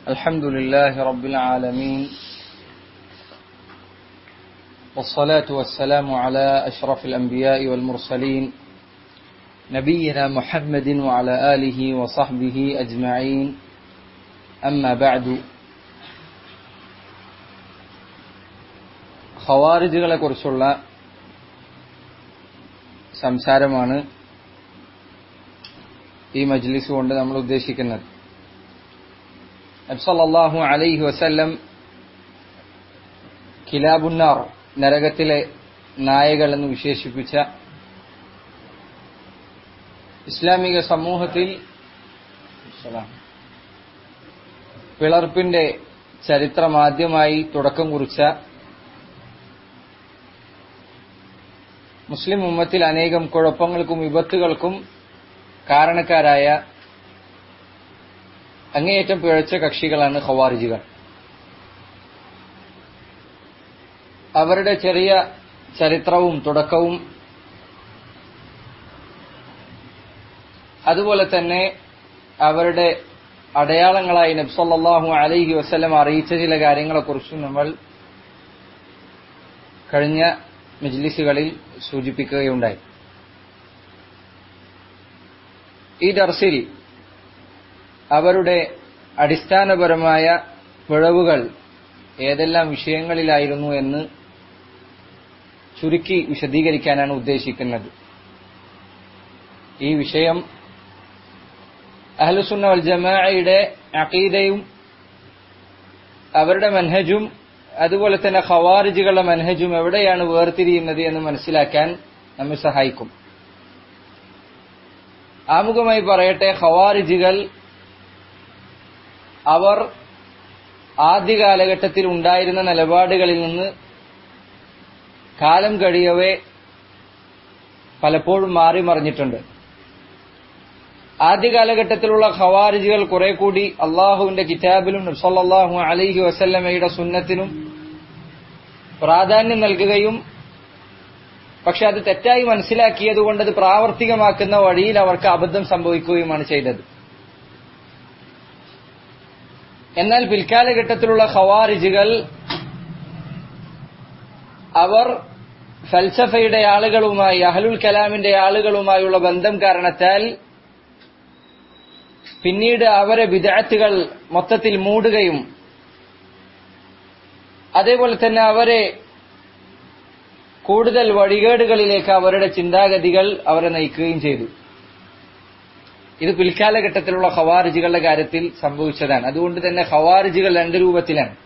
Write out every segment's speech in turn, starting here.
الحمد لله رب العالمين والصلاة والسلام على أشرف الأنبياء والمرسلين نبينا محمد وعلى آله وصحبه أجمعين أما بعد ഖവാരിജുകളെ കുറിച്ചുള്ള സംസാരമാണ് ഈ മജ്ലിസ് കൊണ്ട് നമ്മൾ ഉദ്ദേശിക്കുന്നത് നബ്സല്ലാഹു അലൈഹി വസല്ലം കിലാബുന്നാർ നരകത്തിലെ നായകൾ എന്ന് വിശേഷിപ്പിച്ച ഇസ്ലാമിക സമൂഹത്തിൽ പിളർപ്പിന്റെ ചരിത്രമാദ്യമായി തുടക്കം കുറിച്ച മുസ്ലിം ഉമ്മത്തിൽ അനേകം കുഴപ്പങ്ങൾക്കും വിപത്തുകൾക്കും കാരണക്കാരായ അങ്ങേയറ്റം പിഴച്ച കക്ഷികളാണ് ഖവാരിജികൾ അവരുടെ ചെറിയ ചരിത്രവും തുടക്കവും അതുപോലെ തന്നെ അവരുടെ അടയാളങ്ങളായി നബ്സല്ലാഹു അലൈഹി വസ്ലം അറിയിച്ച ചില കാര്യങ്ങളെക്കുറിച്ചും നമ്മൾ കഴിഞ്ഞ മജ്ലിസുകളിൽ സൂചിപ്പിക്കുകയുണ്ടായി ഈ ദർസിൽ അവരുടെ അടിസ്ഥാനപരമായ പിഴവുകൾ ഏതെല്ലാം വിഷയങ്ങളിലായിരുന്നു എന്ന് ചുരുക്കി വിശദീകരിക്കാനാണ് ഉദ്ദേശിക്കുന്നത് ഈ വിഷയം അഹ്ലുസുന്ന വൽ ജമാഅയുടെ അഖീദയും അവരുടെ മൻഹജും അതുപോലെ തന്നെ ഖവാരിജുകളുടെ മൻഹജും എവിടെയാണ് വേർതിരിയുന്നത് എന്ന് മനസ്സിലാക്കാൻ നമ്മെ സഹായിക്കും ആമുഖമായി പറയട്ടെ ഖവാരിജുകൾ അവർ ആദ്യ കാലഘട്ടത്തിൽ ഉണ്ടായിരുന്ന നിലപാടുകളിൽ നിന്ന് കാലം കഴിയവേ പലപ്പോഴും മാറി മറിഞ്ഞിട്ടുണ്ട് ആദ്യ കാലഘട്ടത്തിലുള്ള ഖവാരിജുകൾ കുറെ കൂടി അള്ളാഹുവിന്റെ കിതാബിലും നബ്സല്ലാഹു അലൈഹി വസല്ലമയുടെ സുന്നത്തിനും പ്രാധാന്യം നൽകുകയും പക്ഷെ അത് തെറ്റായി മനസ്സിലാക്കിയത് കൊണ്ട് അത് പ്രാവർത്തികമാക്കുന്ന വഴിയിൽ അവർക്ക് അബദ്ധം സംഭവിക്കുകയുമാണ് ചെയ്തത് എന്നാൽ പിൽക്കാലഘട്ടത്തിലുള്ള ഖവാരിജുകൾ അവർ ഫൽസഫയുടെ ആളുകളുമായി അഹലുൽ കലാമിന്റെ ആളുകളുമായുള്ള ബന്ധം കാരണത്താൽ പിന്നീട് അവരെ വിദാത്തുകൾ മൊത്തത്തിൽ മൂടുകയും അതേപോലെ തന്നെ അവരെ കൂടുതൽ വഴികേടുകളിലേക്ക് അവരുടെ ചിന്താഗതികൾ അവരെ നയിക്കുകയും ചെയ്തു ഇത് പിൽക്കാലഘട്ടത്തിലുള്ള ഖവാരിജുകളുടെ കാര്യത്തിൽ സംഭവിച്ചതാണ് അതുകൊണ്ട് തന്നെ ഖവാരിജുകൾ രണ്ട് രൂപത്തിലാണ്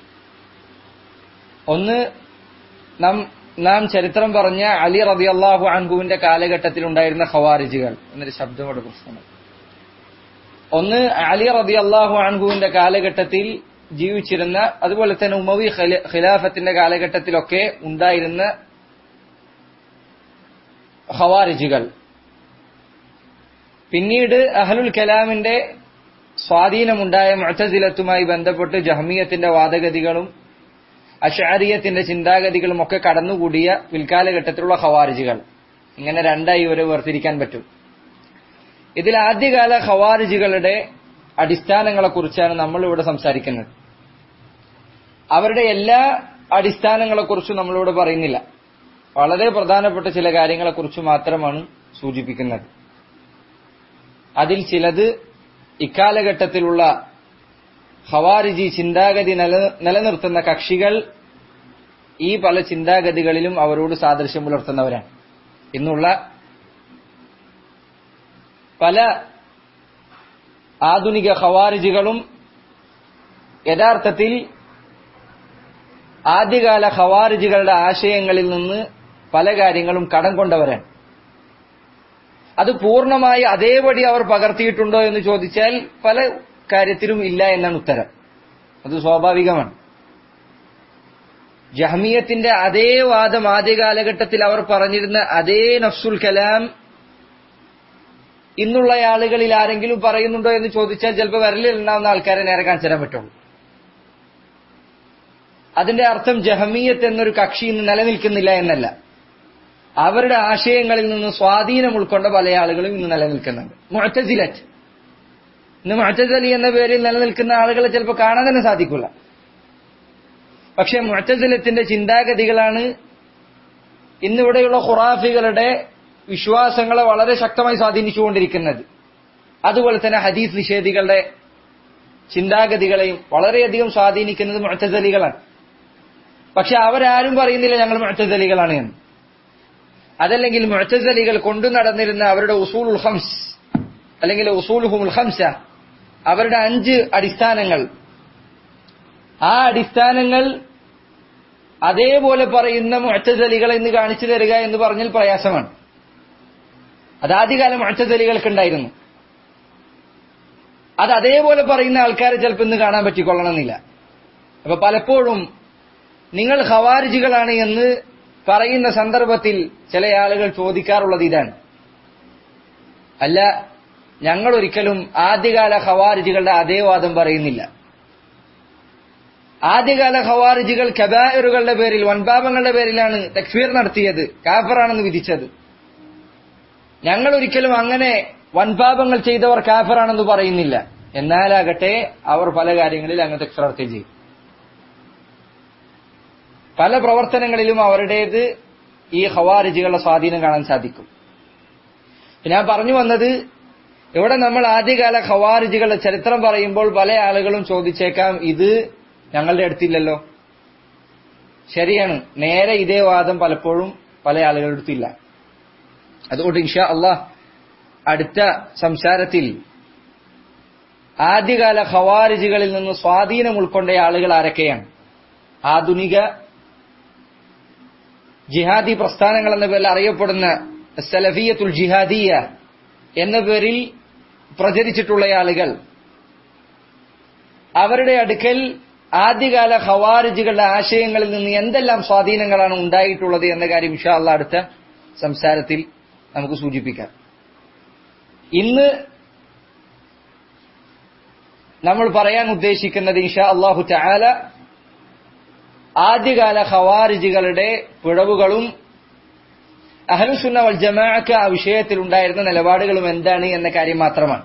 ഒന്ന് നാം നാം ചരിത്രം പറഞ്ഞ അലി റബി അള്ളാഹു അൻഹുവിന്റെ കാലഘട്ടത്തിൽ ഉണ്ടായിരുന്ന ഖവാരിജുകൾ എന്നൊരു ശബ്ദമോടെ പ്രശ്നമാണ് ഒന്ന് അലി റബി അള്ളാഹു അൻഹുവിന്റെ കാലഘട്ടത്തിൽ ജീവിച്ചിരുന്ന അതുപോലെ തന്നെ ഉമവി ഖിലാഫത്തിന്റെ കാലഘട്ടത്തിലൊക്കെ ഉണ്ടായിരുന്ന ഖവാരിജുകൾ പിന്നീട് അഹലുൽ കലാമിന്റെ സ്വാധീനമുണ്ടായ മുഴത്തസിലത്തുമായി ബന്ധപ്പെട്ട് ജഹ്മിയത്തിന്റെ വാദഗതികളും അഷാരിയത്തിന്റെ ചിന്താഗതികളും ഒക്കെ കടന്നുകൂടിയ പിൽക്കാലഘട്ടത്തിലുള്ള ഖവാരിജുകൾ ഇങ്ങനെ രണ്ടായി ഇവരെ വേർതിരിക്കാൻ പറ്റും ഇതിൽ ആദ്യകാല ഖവാരിജുകളുടെ അടിസ്ഥാനങ്ങളെക്കുറിച്ചാണ് നമ്മൾ ഇവിടെ സംസാരിക്കുന്നത് അവരുടെ എല്ലാ അടിസ്ഥാനങ്ങളെക്കുറിച്ചും നമ്മളിവിടെ പറയുന്നില്ല വളരെ പ്രധാനപ്പെട്ട ചില കാര്യങ്ങളെക്കുറിച്ച് മാത്രമാണ് സൂചിപ്പിക്കുന്നത് അതിൽ ചിലത് ഇക്കാലഘട്ടത്തിലുള്ള ഖവാരിജി ചിന്താഗതി നിലനിർത്തുന്ന കക്ഷികൾ ഈ പല ചിന്താഗതികളിലും അവരോട് സാദൃശ്യം പുലർത്തുന്നവരാണ് ഇന്നുള്ള പല ആധുനിക ഖവാരിജുകളും യഥാർത്ഥത്തിൽ ആദ്യകാല ഖവാരിജുകളുടെ ആശയങ്ങളിൽ നിന്ന് പല കാര്യങ്ങളും കടം കൊണ്ടവരാണ് അത് പൂർണ്ണമായി അതേപടി അവർ പകർത്തിയിട്ടുണ്ടോ എന്ന് ചോദിച്ചാൽ പല കാര്യത്തിലും ഇല്ല എന്നാണ് ഉത്തരം അത് സ്വാഭാവികമാണ് ജഹ്മിയത്തിന്റെ അതേ വാദം ആദ്യ കാലഘട്ടത്തിൽ അവർ പറഞ്ഞിരുന്ന അതേ നഫ്സുൽ കലാം ഇന്നുള്ള ആളുകളിൽ ആരെങ്കിലും പറയുന്നുണ്ടോ എന്ന് ചോദിച്ചാൽ ചിലപ്പോൾ വിരലിൽ ഉണ്ടാവുന്ന ആൾക്കാരെ നേരെ കാണിച്ചു തരാൻ പറ്റുള്ളൂ അതിന്റെ അർത്ഥം ജഹമീയത്ത് എന്നൊരു കക്ഷി ഇന്ന് നിലനിൽക്കുന്നില്ല എന്നല്ല അവരുടെ ആശയങ്ങളിൽ നിന്ന് സ്വാധീനം ഉൾക്കൊണ്ട പല ആളുകളും ഇന്ന് നിലനിൽക്കുന്നുണ്ട് മുഴത്തസിലറ്റ് ഇന്ന് മുഅത്തസലി എന്ന പേരിൽ നിലനിൽക്കുന്ന ആളുകളെ ചിലപ്പോൾ കാണാൻ തന്നെ സാധിക്കില്ല പക്ഷെ മുഅത്തസലത്തിന്റെ ചിന്താഗതികളാണ് ഇന്നിവിടെയുള്ള ഖുറാഫികളുടെ വിശ്വാസങ്ങളെ വളരെ ശക്തമായി സ്വാധീനിച്ചുകൊണ്ടിരിക്കുന്നത് അതുപോലെ തന്നെ ഹദീസ് നിഷേധികളുടെ ചിന്താഗതികളെയും വളരെയധികം സ്വാധീനിക്കുന്നത് മുഅത്തസലികളാണ് പക്ഷെ അവരാരും പറയുന്നില്ല ഞങ്ങൾ മുഅത്തസലികളാണ് എന്ന് അതല്ലെങ്കിൽ മുഅത്തസലികൾ കൊണ്ടു നടന്നിരുന്ന അവരുടെ ഉസൂൽ ഉൽ ഹംസ് അല്ലെങ്കിൽ ഉസൂലുഹുൽ ഹംസ അവരുടെ അഞ്ച് അടിസ്ഥാനങ്ങൾ ആ അടിസ്ഥാനങ്ങൾ അതേപോലെ പറയുന്ന മുഅത്തസലികൾ എന്ന് കാണിച്ചു തരിക എന്ന് പറഞ്ഞാൽ പ്രയാസമാണ് അത് ആദ്യകാല മുഅത്തസലികൾക്കുണ്ടായിരുന്നു അത് അതേപോലെ പറയുന്ന ആൾക്കാരെ ചിലപ്പോൾ ഇന്ന് കാണാൻ പറ്റിക്കൊള്ളണമെന്നില്ല അപ്പൊ പലപ്പോഴും നിങ്ങൾ ഖവാരിജികളാണ് എന്ന് പറയുന്ന സന്ദർഭത്തിൽ ചില ആളുകൾ ചോദിക്കാറുള്ളത് ഇതാണ് അല്ല ഞങ്ങൾ ഒരിക്കലും ആദ്യകാല ഖവാരിജികളുടെ അതേ വാദം പറയുന്നില്ല ആദ്യകാല ഖവാരിജികൾ കബായറുകളുടെ പേരിൽ വൻപാപങ്ങളുടെ പേരിലാണ് തക്ഫീർ നടത്തിയത് കാഫറാണെന്ന് വിധിച്ചത് ഞങ്ങൾ ഒരിക്കലും അങ്ങനെ വൻപാപങ്ങൾ ചെയ്തവർ കാഫറാണെന്ന് പറയുന്നില്ല എന്നാലാകട്ടെ അവർ പല കാര്യങ്ങളിൽ അങ്ങ് തക്ഫീർ നടത്തുകയും ചെയ്യും പല പ്രവർത്തനങ്ങളിലും അവരുടേത് ഈ ഖവാരിജികളുടെ സ്വാധീനം കാണാൻ സാധിക്കും ഞാൻ പറഞ്ഞു വന്നത് ഇവിടെ നമ്മൾ ആദ്യകാല ഖവാരിജികളുടെ ചരിത്രം പറയുമ്പോൾ പല ആളുകളും ചോദിച്ചേക്കാം ഇത് ഞങ്ങളുടെ അടുത്തില്ലല്ലോ ശരിയാണ് നേരെ ഇതേ വാദം പലപ്പോഴും പല ആളുകളുടെ അടുത്തില്ല അതുകൊണ്ട് ഇൻഷാ അള്ളാഹ് അടുത്ത സംസാരത്തിൽ ആദ്യകാല ഖവാരിജികളിൽ നിന്ന് സ്വാധീനം ഉൾക്കൊണ്ട ആളുകൾ ആരൊക്കെയാണ് ആധുനിക ജിഹാദി പ്രസ്ഥാനങ്ങൾ എന്ന പേരിൽ അറിയപ്പെടുന്ന സലഫിയത്തുൽ ജിഹാദിയ എന്ന പേരിൽ പ്രചരിച്ചിട്ടുള്ള ആളുകൾ അവരുടെ അടുക്കൽ ആദ്യകാല ഖവാരിജുകളുടെ ആശയങ്ങളിൽ നിന്ന് എന്തെല്ലാം സ്വാധീനങ്ങളാണ് ഉണ്ടായിട്ടുള്ളത് എന്ന കാര്യം ഇൻഷാ അള്ളാ അടുത്ത സംസാരത്തിൽ നമുക്ക് സൂചിപ്പിക്കാം ഇന്ന് നമ്മൾ പറയാൻ ഉദ്ദേശിക്കുന്നത് ഇൻഷാ അള്ളാഹു ചാല ആദ്യകാല ഖവാരിജുകളുടെ പിഴവുകളും അഹലുസുന്ന വൽ ജമാഅക്ക് ആ വിഷയത്തിൽ ഉണ്ടായിരുന്ന നിലപാടുകളും എന്താണ് എന്ന കാര്യം മാത്രമാണ്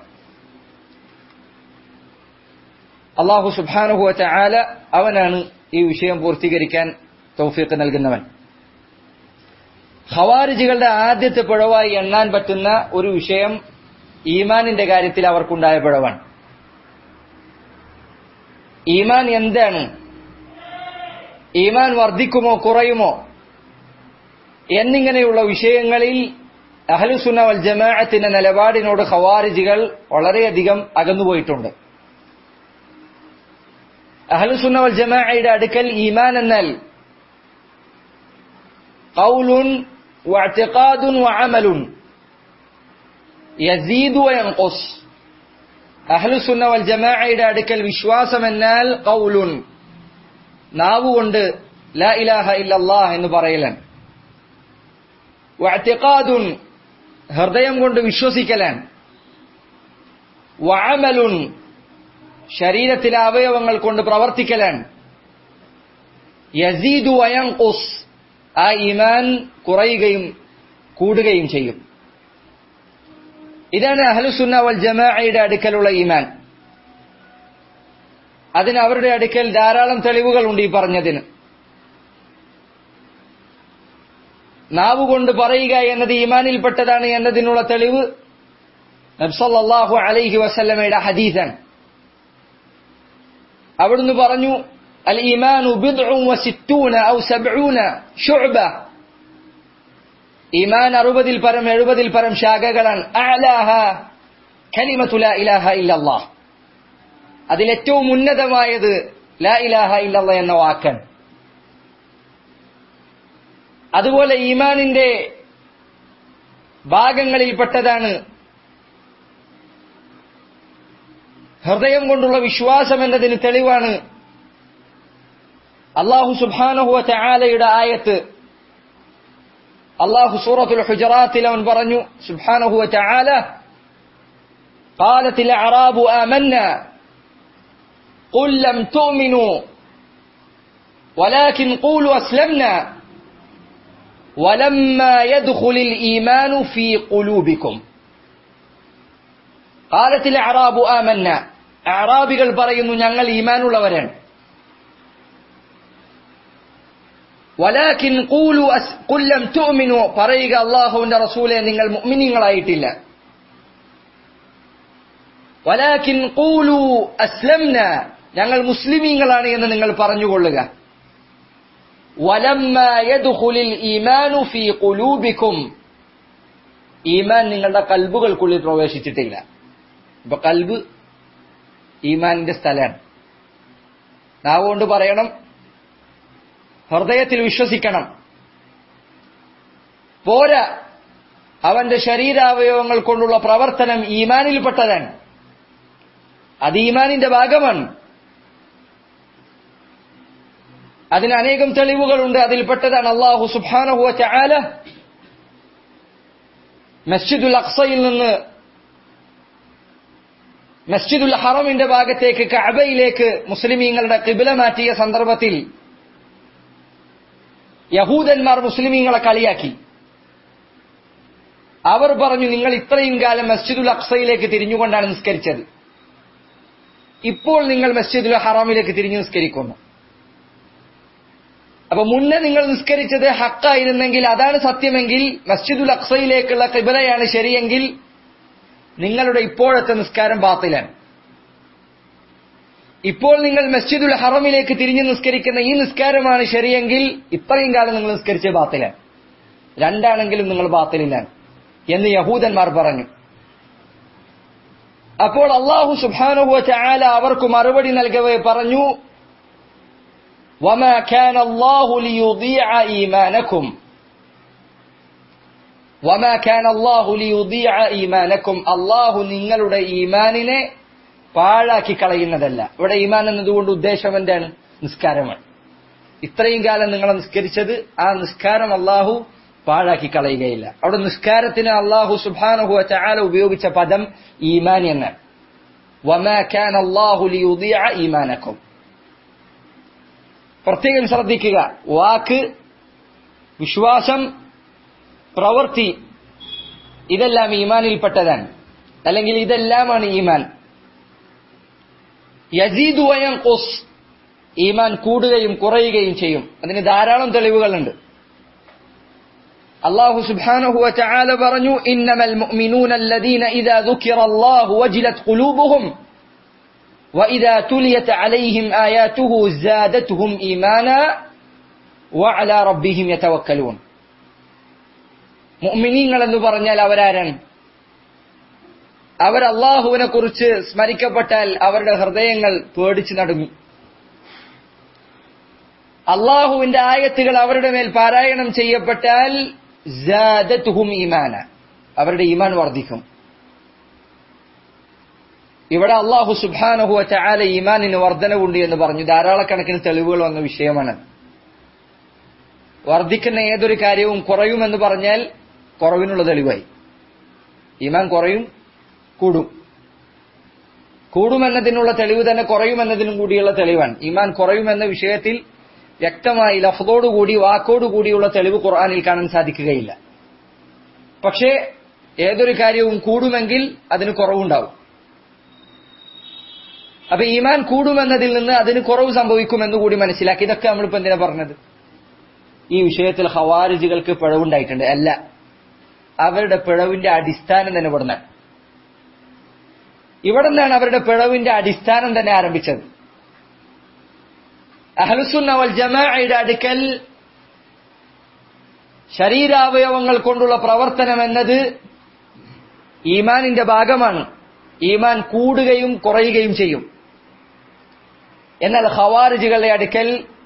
അള്ളാഹു സുബാനുഹു ചാല അവനാണ് ഈ വിഷയം പൂർത്തീകരിക്കാൻ തൗഫീഖ് നൽകുന്നവൻ ഖവാരിജികളുടെ ആദ്യത്തെ പിഴവായി എണ്ണാൻ പറ്റുന്ന ഒരു വിഷയം ഈമാനിന്റെ കാര്യത്തിൽ അവർക്കുണ്ടായ പിഴവാണ് ഈമാൻ എന്താണ് ഈമാൻ വർദ്ധിക്കുമോ കുറയുമോ എന്നിങ്ങനെയുള്ള വിഷയങ്ങളിൽ അഹലുസുന്ന വൽ ജമാഅത്തിന്റെ നിലപാടിനോട് ഖവാരിജികൾ വളരെയധികം അകന്നുപോയിട്ടുണ്ട് അഹലുസുന്ന വൽ ജമാഅയുടെ അടുക്കൽ ഈമാൻ എന്നാൽ ഖൗലുൻ വഅ്തിഖാദുൻ വഅമലുൻ യസീദു വയൻഖുസ് അഹ്ലുസുന്ന വൽ ജമാഅയുടെ അടുക്കൽ വിശ്വാസം എന്നാൽ ഖൗലുൻ നാവുകൊണ്ട് ലാ ഇലാഹ ഇല്ലല്ലാഹ് എന്ന് പറയലാണ് വഅ്തിഖാദുൻ ഹൃദയം കൊണ്ട് വിശ്വസിക്കലാണ് വഅമലുൻ ശരീരത്തിലെ അവയവങ്ങൾ കൊണ്ട് പ്രവർത്തിക്കലാണ് യസീദു വയൻഖുസ് ആ ഈമാൻ കുറയുകയും കൂടുകയും ചെയ്യും ഇതാണ് അഹ്ലുസുന്ന വൽ ജമാഅയുടെ അടുക്കലുള്ള ഈമാൻ അതിന് അവരുടെ അടുക്കൽ ധാരാളം തെളിവുകളുണ്ട് ഈ പറഞ്ഞതിന് നാവുകൊണ്ട് പറയുക എന്നത് ഈമാനിൽപ്പെട്ടതാണ് എന്നതിനുള്ള തെളിവ് നബ്സല്ലാഹു അലൈഹി വസല്ലമയുടെ ഹദീസാണ് അവിടുന്ന് പറഞ്ഞു അൽ ഈമാനു ബിദ്ഉൻ വസിത്തൂന ഔ സബ്ഊന ശുഅബ ഈമാൻ അറുപതിൽ പരം എഴുപതിൽ പരം ശാഖകളാണ് അഅലാഹ കലിമത്തു ലാ ഇലാഹ ഇല്ലല്ലാഹ് അതിലേറ്റവും ഉന്നതമായത് ലാ ഇലാഹ ഇല്ലല്ലാഹ് എന്ന വാക്കാണ് അതുപോലെ ഈമാനിന്റെ ഭാഗങ്ങളിൽപ്പെട്ടതാണ് ഹൃദയം കൊണ്ടുള്ള വിശ്വാസം എന്നതിന് തെളിവാണ് അള്ളാഹു സുബാനഹുവ ചായാലയുടെ ആയത്ത് അള്ളാഹു സൂറത്തുൽ ഹുജറാത്തിൽ അവൻ പറഞ്ഞു സുബാനഹുവ ചായാല قالت الأعراب آمنا قل لم تؤمنوا ولكن قولوا أسلمنا ولما يدخل الإيمان في قلوبكم കാലത്തിൽ അറാബു ആമന്ന അറാബികൾ പറയുന്നു ഞങ്ങൾ ഈമാനുള്ളവരാണ് വലാക്കിൻ ഖൂലു അസ് കുല്ലം തുഅ്മിനു പറയുക അല്ലാഹുവിന്റെ റസൂലെ നിങ്ങൾ മുഅ്മിനീങ്ങളായിട്ടില്ല വലാക്കിൻ ഖൂലു അസ്ലംന ഞങ്ങൾ മുസ്ലിമീങ്ങളാണ് എന്ന് നിങ്ങൾ പറഞ്ഞുകൊള്ളുക വലമ്മ യദ്ഖുലിൽ ഈമാനു ഫീ ഖുലൂബിക്കും ഈമാൻ നിങ്ങളുടെ കൽബുകൾക്കുള്ളിൽ പ്രവേശിച്ചിട്ടില്ല ഇപ്പൊ കൽബ് ഈമാനിന്റെ സ്ഥലമാണ് നാവുകൊണ്ട് പറയണം ഹൃദയത്തിൽ വിശ്വസിക്കണം പോരാ അവന്റെ ശരീരാവയവങ്ങൾ കൊണ്ടുള്ള പ്രവർത്തനം ഈമാനിൽപ്പെട്ടതാണ് അത് ഈമാനിന്റെ ഭാഗമാണ് അതിന് അനേകം തെളിവുകളുണ്ട് അതിൽപ്പെട്ടതാണ് അള്ളാഹു സുബാനഹുവ ചാല മസ്ജിദുൽ അക്സയിൽ നിന്ന് മസ്ജിദുൽ ഹറമിന്റെ ഭാഗത്തേക്ക് കഅബയിലേക്ക് മുസ്ലിമീങ്ങളുടെ കിബില മാറ്റിയ സന്ദർഭത്തിൽ യഹൂദന്മാർ മുസ്ലിമീങ്ങളെ കളിയാക്കി അവർ പറഞ്ഞു നിങ്ങൾ ഇത്രയും കാലം മസ്ജിദുൽ അക്സയിലേക്ക് തിരിഞ്ഞുകൊണ്ടാണ് നിസ്കരിച്ചത് ഇപ്പോൾ നിങ്ങൾ മസ്ജിദുൽ ഹറാമിലേക്ക് തിരിഞ്ഞു നിസ്കരിക്കുന്നു അപ്പൊ മുന്നേ നിങ്ങൾ നിസ്കരിച്ചത് ഹക്കായിരുന്നെങ്കിൽ അതാണ് സത്യമെങ്കിൽ മസ്ജിദുൽ അക്സയിലേക്കുള്ള കിബിലയാണ് ശരിയെങ്കിൽ നിങ്ങളുടെ ഇപ്പോഴത്തെ നിസ്കാരം ബാത്തിലാണ് ഇപ്പോൾ നിങ്ങൾ മസ്ജിദുൽ ഹറമിലേക്ക് തിരിഞ്ഞു നിസ്കരിക്കുന്ന ഈ നിസ്കാരമാണ് ശരിയെങ്കിൽ ഇത്രയും കാലം നിങ്ങൾ നിസ്കരിച്ച ബാത്തിലാണ് രണ്ടാണെങ്കിലും നിങ്ങൾ ബാത്തിലാണ് എന്ന് യഹൂദന്മാർ പറഞ്ഞു അപ്പോൾ അള്ളാഹു സുബാനുഹുവ ചായാല അവർക്ക് മറുപടി നൽകവേ പറഞ്ഞു وما كان الله ليضيع إيمانكم وما كان الله ليضيع إيمانكم الله നിങ്ങളുടെ ഈമാനിനെ പാഴാക്കി കളയുന്നതല്ല ഇവിടെ ഈമാൻ എന്നതുകൊണ്ട് ഉദ്ദേശം എന്താണ് നിസ്കാരമാണ് ഇത്രയും കാലം നിങ്ങൾ നിസ്കരിച്ചത് ആ നിസ്കാരം അള്ളാഹു പാഴാക്കി കളയുകയില്ല അവിടെ നിസ്കാരത്തിന് അള്ളാഹു സുബാനഹു ചാല ഉപയോഗിച്ച പദം ഈമാൻ എന്നാണ് وما كان الله ليضيع إيمانكم പ്രത്യേകം ശ്രദ്ധിക്കുക വാക്ക് വിശ്വാസം പ്രവൃത്തി ഇതെല്ലാം ഈമാനിൽപ്പെട്ടതാണ് അല്ലെങ്കിൽ ഇതെല്ലാമാണ് ഈമാൻ യസീദ് വയം കൊസ് ഈമാൻ കൂടുകയും കുറയുകയും ചെയ്യും അതിന് ധാരാളം തെളിവുകളുണ്ട് അള്ളാഹു സുബ്ഹാനഹു വതആല പറഞ്ഞു ഇന്നമൽ മുഅ്മിനൂന അല്ലദീന ഇദാ ദുകിറ അല്ലാഹു വജിലത് ഖുലൂബുഹും وإذا تليت عليهم آياته زادتهم إيمانا وعلى ربهم يتوكلون മുഅ്മിനീങ്ങൾ എന്ന് പറഞ്ഞാൽ അവരാരാണ് അവർ അള്ളാഹുവിനെ കുറിച്ച് സ്മരിക്കപ്പെട്ടാൽ അവരുടെ ഹൃദയങ്ങൾ പേടിച്ചു നടുങ്ങും അള്ളാഹുവിന്റെ ആയത്തുകൾ അവരുടെ മേൽ പാരായണം ചെയ്യപ്പെട്ടാൽ ജാദത്തുഹും ഈമാന അവരുടെ ഈമാൻ വർദ്ധിക്കും ഇവിടെ അള്ളാഹു സുബാനഹു ചാല ഈമാനിന് വർധനവുണ്ട് എന്ന് പറഞ്ഞു ധാരാളക്കണക്കിന് തെളിവുകൾ വന്ന വിഷയമാണ് വർദ്ധിക്കുന്ന ഏതൊരു കാര്യവും കുറയുമെന്ന് പറഞ്ഞാൽ കുറവിനുള്ള തെളിവായി ഈമാൻ കുറയും കൂടും കൂടുമെന്നതിനുള്ള തെളിവ് തന്നെ കുറയുമെന്നതിനും കൂടിയുള്ള തെളിവാണ് ഈമാൻ കുറയുമെന്ന വിഷയത്തിൽ വ്യക്തമായി ലഫ്തോടുകൂടി വാക്കോടുകൂടിയുള്ള തെളിവ് ഖുർആാനിൽ കാണാൻ സാധിക്കുകയില്ല പക്ഷേ ഏതൊരു കാര്യവും കൂടുമെങ്കിൽ അതിന് കുറവുണ്ടാവും അപ്പൊ ഈമാൻ കൂടുമെന്നതിൽ നിന്ന് അതിന് കുറവ് സംഭവിക്കുമെന്ന് കൂടി മനസ്സിലാക്കി ഇതൊക്കെ നമ്മളിപ്പോ എന്തിനാ പറഞ്ഞത് ഈ വിഷയത്തിൽ ഹവാരിജുകൾക്ക് പിഴവുണ്ടായിട്ടുണ്ട് അല്ല അവരുടെ പിഴവിന്റെ അടിസ്ഥാനം തന്നെ ഇവിടെ നിന്നാണ് ഇവിടെ നിന്നാണ് അവരുടെ പിഴവിന്റെ അടിസ്ഥാനം തന്നെ ആരംഭിച്ചത് അഹ്ലുസുന്ന വൽ ജമാഅയുടെ അടുക്കൽ ശരീരാവയവങ്ങൾ കൊണ്ടുള്ള പ്രവർത്തനം എന്നത് ഈമാനിന്റെ ഭാഗമാണ് ഈമാൻ കൂടുകയും കുറയുകയും ചെയ്യും എന്നാൽ ഖവാരിജുകളുടെ അടുക്കൽ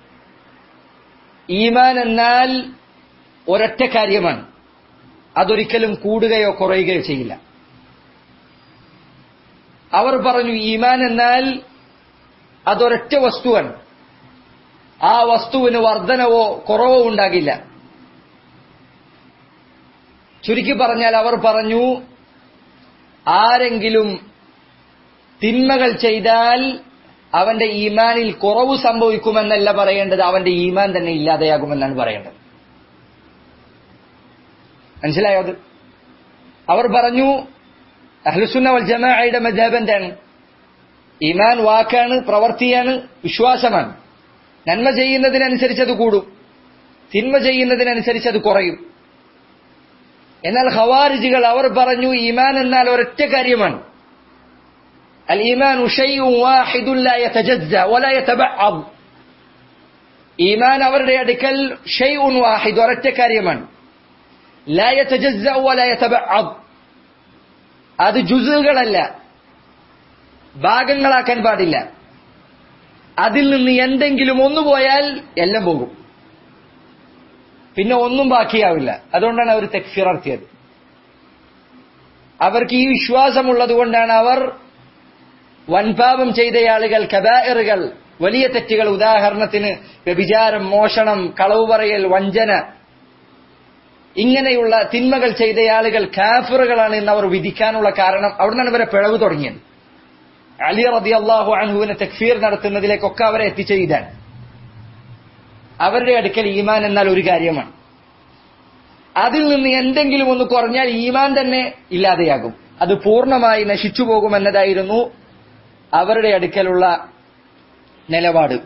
ഈമാൻ എന്നാൽ ഒരൊറ്റ കാര്യമാണ് അതൊരിക്കലും കൂടുകയോ കുറയുകയോ ചെയ്യില്ല അവർ പറഞ്ഞു ഈമാൻ എന്നാൽ അതൊരൊറ്റ വസ്തുവാണ് ആ വസ്തുവിന് വർധനവോ കുറവോ ഉണ്ടാകില്ല ചുരുക്കി പറഞ്ഞാൽ അവർ പറഞ്ഞു ആരെങ്കിലും തിന്മകൾ ചെയ്താൽ അവന്റെ ഈമാനിൽ കുറവ് സംഭവിക്കുമെന്നല്ല പറയേണ്ടത് അവന്റെ ഈമാൻ തന്നെ ഇല്ലാതെയാകുമെന്നാണ് പറയേണ്ടത് മനസ്സിലായോ അത് അവർ പറഞ്ഞു അഹ്ലുസുന്ന വൽ ജമാഅയുടെ മദ്ഹബ് എന്താണ് ഈമാൻ വാക്കാണ് പ്രവൃത്തിയാണ് വിശ്വാസമാണ് നന്മ ചെയ്യുന്നതിനനുസരിച്ച് അത് കൂടും തിന്മ ചെയ്യുന്നതിനനുസരിച്ച് അത് കുറയും എന്നാൽ ഖവാരിജികൾ അവർ പറഞ്ഞു ഈമാൻ എന്നാൽ ഒരൊറ്റ കാര്യമാണ് അൽ ഈമാൻ ഈമാൻ അവരുടെ അടുക്കൽ ഷെയ്ഉൻ വാഹിദ് ഒരൊറ്റ കാര്യമാണ് لا يتجزأ ولا يتبعض അത് ജുസുകളല്ല ഭാഗങ്ങളാക്കാൻ പാടില്ല അതിൽ നിന്ന് എന്തെങ്കിലും ഒന്ന് പോയാൽ എല്ലാം പോകും പിന്നെ ഒന്നും ബാക്കിയാവില്ല അതുകൊണ്ടാണ് അവർ തെക്ഫിർ നടത്തിയത് അവർക്ക് ഈ വിശ്വാസമുള്ളത് കൊണ്ടാണ് അവർ വൻപാപം ചെയ്ത ആളുകൾ കബായറുകൾ വലിയ തെറ്റുകൾ ഉദാഹരണത്തിന് വ്യഭിചാരം മോഷണം കളവ് പറയൽ വഞ്ചന ഇങ്ങനെയുള്ള തിന്മകൾ ചെയ്ത ആളുകൾ കാഫറുകളാണ് എന്ന് അവർ വിധിക്കാനുള്ള കാരണം അവിടെ നിന്നാണ് ഇവരെ പിഴവ് തുടങ്ങിയത് അലി റബി അള്ളാഹു അൻഹുവിനെ തെക്ഫീർ നടത്തുന്നതിലേക്കൊക്കെ അവരെ എത്തിച്ച ഇതാണ് അവരുടെ അടുക്കൽ ഈമാൻ എന്നാൽ ഒരു കാര്യമാണ് അതിൽ നിന്ന് എന്തെങ്കിലും ഒന്ന് കുറഞ്ഞാൽ ഈമാൻ തന്നെ ഇല്ലാതെയാകും അത് പൂർണ്ണമായി നശിച്ചു പോകുമെന്നതായിരുന്നു അവരുടെ അടുക്കലുള്ള നിലപാട്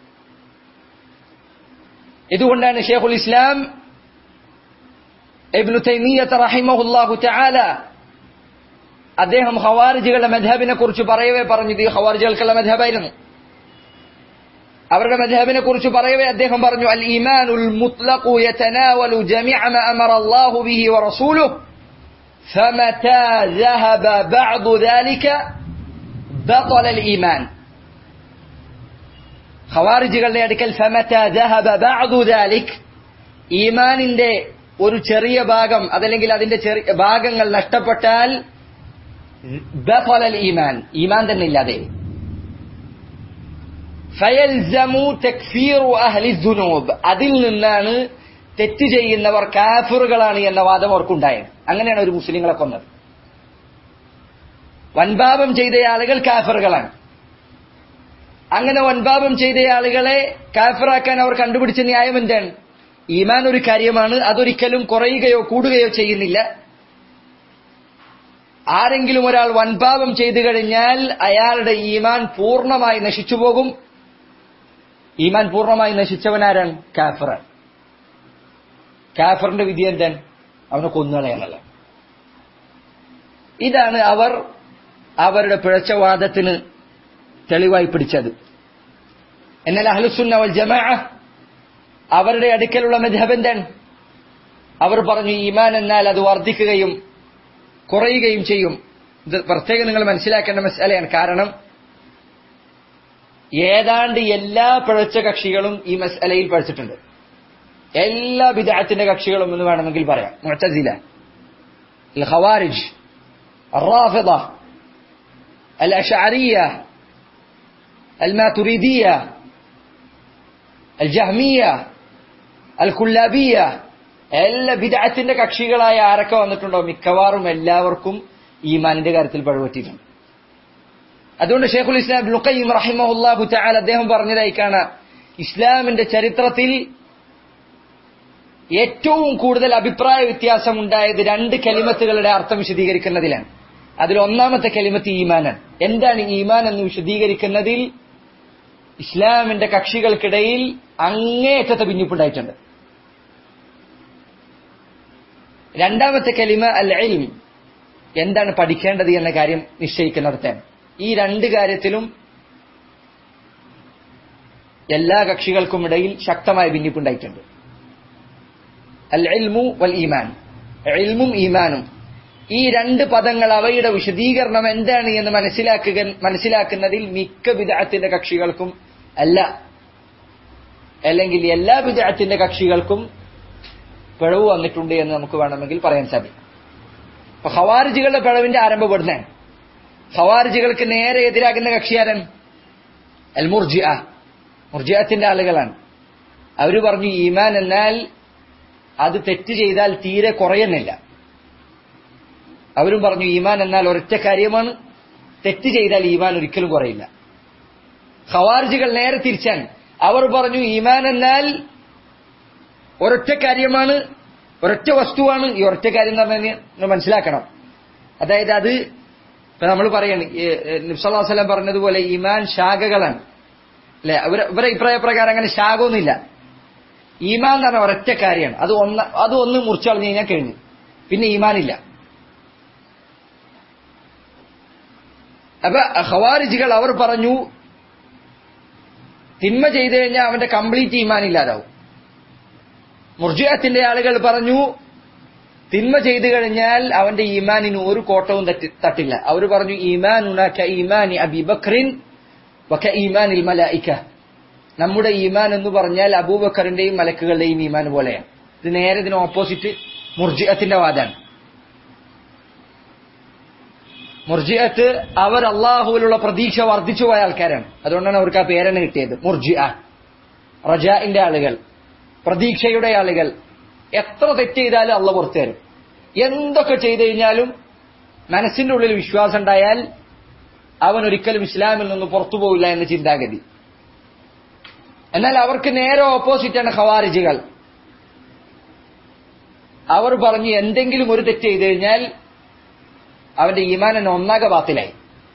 ഇതുകൊണ്ടാണ് ഷേഖുൽ ഇസ്ലാം ഇബ്നു തൈമിയത്ത് റഹിമഹുല്ലാഹു തആല അദ്ദേഹം ഖവാരിജികളുടെ മദ്ഹബിനെ കുറിച്ച് പറയവേ പറഞ്ഞത് ഈ ഖവാരിജികൾക്കുള്ള മദ്ഹബായിരുന്നു അവരുടെ മദ്ഹബിനെ കുറിച്ച് പറയവേ അദ്ദേഹം പറഞ്ഞു അൽ ഈമാനുൽ മുത്ലഖു യതനാവലു ജമീഅ മാ അമറ അല്ലാഹു ബിഹി വറസൂലുഹു فمتى ذهب بعض ذلك بطل الإيمان ഖവാരിജികളുടെ അടുക്കൽ فمتى ذهب بعض ذلك ഈമാനിന്റെ ഒരു ചെറിയ ഭാഗം അതല്ലെങ്കിൽ അതിന്റെ ചെറിയ ഭാഗങ്ങൾ നഷ്ടപ്പെട്ടാൽ ബഫലൽ ഈമാൻ ഈമാൻ തന്നെ ഇല്ലാതെ ഫയൽസമു തക്ഫീറു അഹ്ലി ദുനൂബ് അതിൽ നിന്നാണ് തെറ്റ് ചെയ്യുന്നവർ കാഫിറുകളാണ് എന്ന വാദം അവർക്കുണ്ടായത് അങ്ങനെയാണ് ഒരു മുസ്ലിങ്ങളെ കൊന്നത് വൻപാപം ചെയ്ത ആളുകൾ കാഫിറുകളാണ് അങ്ങനെ വൻപാപം ചെയ്ത ആളുകളെ കാഫിറാക്കാൻ അവർ കണ്ടുപിടിച്ച ന്യായം എന്താണ് ഈമാൻ ഒരു കാര്യമാണ് അതൊരിക്കലും കുറയുകയോ കൂടുകയോ ചെയ്യുന്നില്ല ആരെങ്കിലും ഒരാൾ വൻപാപം ചെയ്തു കഴിഞ്ഞാൽ അയാളുടെ ഈമാൻ പൂർണ്ണമായി നശിച്ചു പോകും ഈമാൻ പൂർണ്ണമായി നശിച്ചവനാരാണ് കാഫറാണ് കാഫറിന്റെ വിധി എന്താണ് അവനെ കൊന്നുകളയാനല്ല ഇതാണ് അവർ അവരുടെ പിഴച്ച വാദത്തിന് തെളിവായി പിടിച്ചത് എന്നാൽ അഹ്ലുസുന്ന വൽ ജമാ അവരുടെ അടുക്കലുള്ള മെധബ് എന്താണ് അവർ പറഞ്ഞു ഈമാൻ എന്നാൽ അത് വർദ്ധിക്കുകയും കുറയുകയും ചെയ്യും ഇത് പ്രത്യേകം നിങ്ങൾ മനസ്സിലാക്കേണ്ട മസാലയാണ് കാരണം ഏതാണ്ട് എല്ലാ പിഴച്ച കക്ഷികളും ഈ മസലയിൽ പഠിച്ചിട്ടുണ്ട് എല്ലാ വിദാത്തിന്റെ കക്ഷികളും എന്ന് വേണമെങ്കിൽ പറയാം മുഴത്തസില ഖവാരിജ് الرافضة الأشعرية الماتريدية الجهمية الكلابية എല്ലാ ബിദാത്തിന്റെ കക്ഷികളായ ആരൊക്കെ വന്നിട്ടുണ്ടോ മിക്കവാറും എല്ലാവർക്കും ഈമാനിന്റെ കാര്യത്തിൽ പഴുപറ്റിയിട്ടുണ്ട് അതുകൊണ്ട് ഷെയ്ഖുൽ ഇസ്ലാം ലുഖയ്യം റഹിമഹുല്ലാഹു തആല അദ്ദേഹം പറഞ്ഞതായി കാണാം ഇസ്ലാമിന്റെ ചരിത്രത്തിൽ ഏറ്റവും കൂടുതൽ അഭിപ്രായ വ്യത്യാസം ഉണ്ടായത് രണ്ട് കലിമത്തുകളുടെ അർത്ഥം വിശദീകരിക്കുന്നതിലാണ് അതിൽ ഒന്നാമത്തെ കലിമത്ത് ഈമാനാണ് എന്താണ് ഈമാൻ എന്ന് വിശദീകരിക്കുന്നതിൽ ഇസ്ലാമിന്റെ കക്ഷികൾക്കിടയിൽ അങ്ങേയറ്റത്തെ ഭിന്നിപ്പുണ്ടായിട്ടുണ്ട് രണ്ടാമത്തെ കലിമ അൽ ഇൽം എന്താണ് പഠിക്കേണ്ടത് എന്ന കാര്യം നിശ്ചയിക്കുന്നിടത്താണ് ഈ രണ്ട് കാര്യത്തിലും എല്ലാ കക്ഷികൾക്കും ഇടയിൽ ശക്തമായ ഭിന്നിപ്പുണ്ടായിട്ടുണ്ട് അൽ ഇൽമു വൽ ഈമാൻ ഇൽമും ഈമാനും ഈ രണ്ട് പദങ്ങൾ അവയുടെ വിശദീകരണം എന്താണ് എന്ന് മനസ്സിലാക്കുക മനസ്സിലാക്കുന്നതിൽ മിക്ക വിദാത്തിന്റെ കക്ഷികൾക്കും അല്ല അല്ലെങ്കിൽ എല്ലാ വിദാത്തിന്റെ കക്ഷികൾക്കും പിഴവ് വന്നിട്ടുണ്ട് എന്ന് നമുക്ക് വേണമെങ്കിൽ പറയാൻ സാധിക്കും അപ്പൊ ഹവാരിജികളുടെ പിഴവിന്റെ ആരംഭപ്പെടുന്നതാണ് ഹവാരിജികൾക്ക് നേരെ എതിരാകുന്ന കക്ഷിയാരൻ അൽ മുർജിഅ മുർജിഅത്തിന്റെ ആളുകളാണ് അവര് പറഞ്ഞു ഈമാൻ എന്നാൽ അത് തെറ്റ് ചെയ്താൽ തീരെ കുറയുന്നില്ല അവരും പറഞ്ഞു ഈമാൻ എന്നാൽ ഒരൊറ്റ കാര്യമാണ് തെറ്റ് ചെയ്താൽ ഈമാൻ ഒരിക്കലും കുറയില്ല ഖവാർജികൾ നേരെ തിരിച്ചാണ് അവർ പറഞ്ഞു ഈമാൻ എന്നാൽ ഒരൊറ്റ കാര്യമാണ് ഒരൊറ്റ വസ്തുവാണ് ഈ ഒരൊറ്റ കാര്യം എന്ന് പറഞ്ഞു കഴിഞ്ഞാൽ മനസ്സിലാക്കണം അതായത് അത് ഇപ്പൊ നമ്മൾ പറയാണ് നിബ്സല്ലാസ്ലം പറഞ്ഞതുപോലെ ഈമാൻ ശാഖകളാണ് അല്ലെ ഇവരെ ഇവരെ അഭിപ്രായ പ്രകാരം അങ്ങനെ ശാഖൊന്നുമില്ല ഈമാൻ എന്ന് പറഞ്ഞ ഒരൊറ്റ കാര്യമാണ് അത് ഒന്ന് അത് ഒന്ന് മുറിച്ചു കളഞ്ഞു കഴിഞ്ഞാൽ കഴിഞ്ഞു പിന്നെ ഈമാനില്ല അപ്പൊ ഹവാരിജികൾ അവർ പറഞ്ഞു തിന്മ ചെയ്തു കഴിഞ്ഞാൽ അവന്റെ കംപ്ലീറ്റ് ഈമാൻ ഇല്ലാതാവും മുർജിയത്തിന്റെ ആളുകൾ പറഞ്ഞു തിന്മ ചെയ്തു കഴിഞ്ഞാൽ അവന്റെ ഈമാനിന് ഒരു കോട്ടവും തട്ടി തട്ടില്ല അവർ പറഞ്ഞു ഈമാനുന ക ഈമാനി അബിബക്രിൻ വക ഈമാനിൽ മലായിക്ക നമ്മുടെ ഈമാൻ എന്ന് പറഞ്ഞാൽ അബൂബക്കറിന്റെയും മലക്കുകളുടെയും ഈമാൻ പോലെയാണ് ഇത് നേരെ ഇതിന് ഓപ്പോസിറ്റ് മുർജിയത്തിന്റെ വാദാണ് മുർജിയത്ത് അവർ അള്ളാഹുവിലുള്ള പ്രതീക്ഷ വർദ്ധിച്ചു പോയ ആൾക്കാരാണ് അതുകൊണ്ടാണ് അവർക്ക് ആ പേരാണ് കിട്ടിയത് മുർജിയ റജാഇന്റെ ആളുകൾ പ്രതീക്ഷയുടെ ആളുകൾ എത്ര തെറ്റ് ചെയ്താലും അള്ള പുറത്തു തരും എന്തൊക്കെ ചെയ്തു കഴിഞ്ഞാലും മനസ്സിന്റെ ഉള്ളിൽ വിശ്വാസം ഉണ്ടായാൽ അവൻ ഒരിക്കലും ഇസ്ലാമിൽ നിന്ന് പുറത്തു പോവില്ല എന്ന ചിന്താഗതി എന്നാൽ അവർക്ക് നേരെ ഓപ്പോസിറ്റാണ് ഖവാരിജികൾ അവർ പറഞ്ഞു എന്തെങ്കിലും ഒരു തെറ്റ് ചെയ്തു കഴിഞ്ഞാൽ അവന്റെ ഈമാൻ എന്നെ ഒന്നാകെ ബാത്തിലായി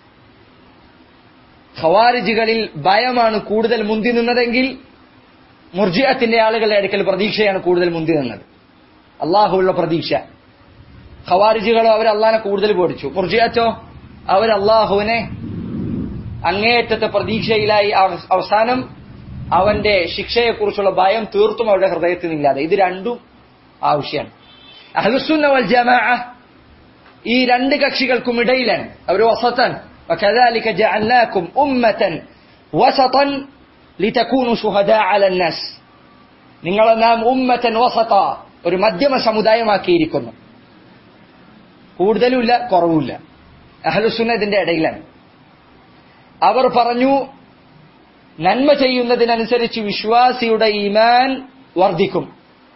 ഖവാരിജികളിൽ ഭയമാണ് കൂടുതൽ മുന്തി നിന്നതെങ്കിൽ മുർജിയത്തിന്റെ ആളുകളുടെ അടുക്കൽ പ്രതീക്ഷയാണ് കൂടുതൽ മുന്തി നിന്നത് അള്ളാഹുള്ള പ്രതീക്ഷ ഖവാരിജികളോ അവർ അള്ളാഹിനെ കൂടുതൽ പേടിച്ചു മുർജിയത്തോ അവർ അള്ളാഹുവിനെ അങ്ങേയറ്റത്തെ പ്രതീക്ഷയിലായി അവ- അവസാനം അവന്റെ ശിക്ഷയെക്കുറിച്ചുള്ള ഭയം തീർത്തും അവരുടെ ഹൃദയത്തിൽ നിന്നില്ലാതെ ഇത് രണ്ടും ആവശ്യമാണ് അഹ്ലുസുന്ന വൽ ജമാഅ ഈ രണ്ട് കക്ഷികൾക്കും ഇടയിലാണ് അവർ വസത്തൻ وكذلك جعلناكم أمة وسطا لتكونوا شهداء على الناس നിങ്ങളെ നാം ഉമ്മത്തൻ വസത ഒരു മധ്യമ സമുദായമാക്കിയിരിക്കുന്നു കൂടുതലുമില്ല കുറവുമില്ല അഹലുസുന്ന ഇതിന്റെ ഇടയിലാണ് അവർ പറഞ്ഞു നന്മ ചെയ്യുന്നതിനനുസരിച്ച് വിശ്വാസിയുടെ ഈമാൻ വർദ്ധിക്കും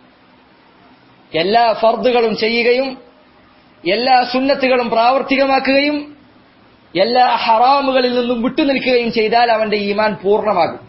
എല്ലാ ഫർദുകളും ചെയ്യുകയും എല്ലാ സുന്നത്തുകളും പ്രാവർത്തികമാക്കുകയും എല്ലാ ഹറാമുകളിൽ നിന്നും വിട്ടുനിൽക്കുകയും ചെയ്താൽ അവന്റെ ഈമാൻ പൂർണ്ണമാകും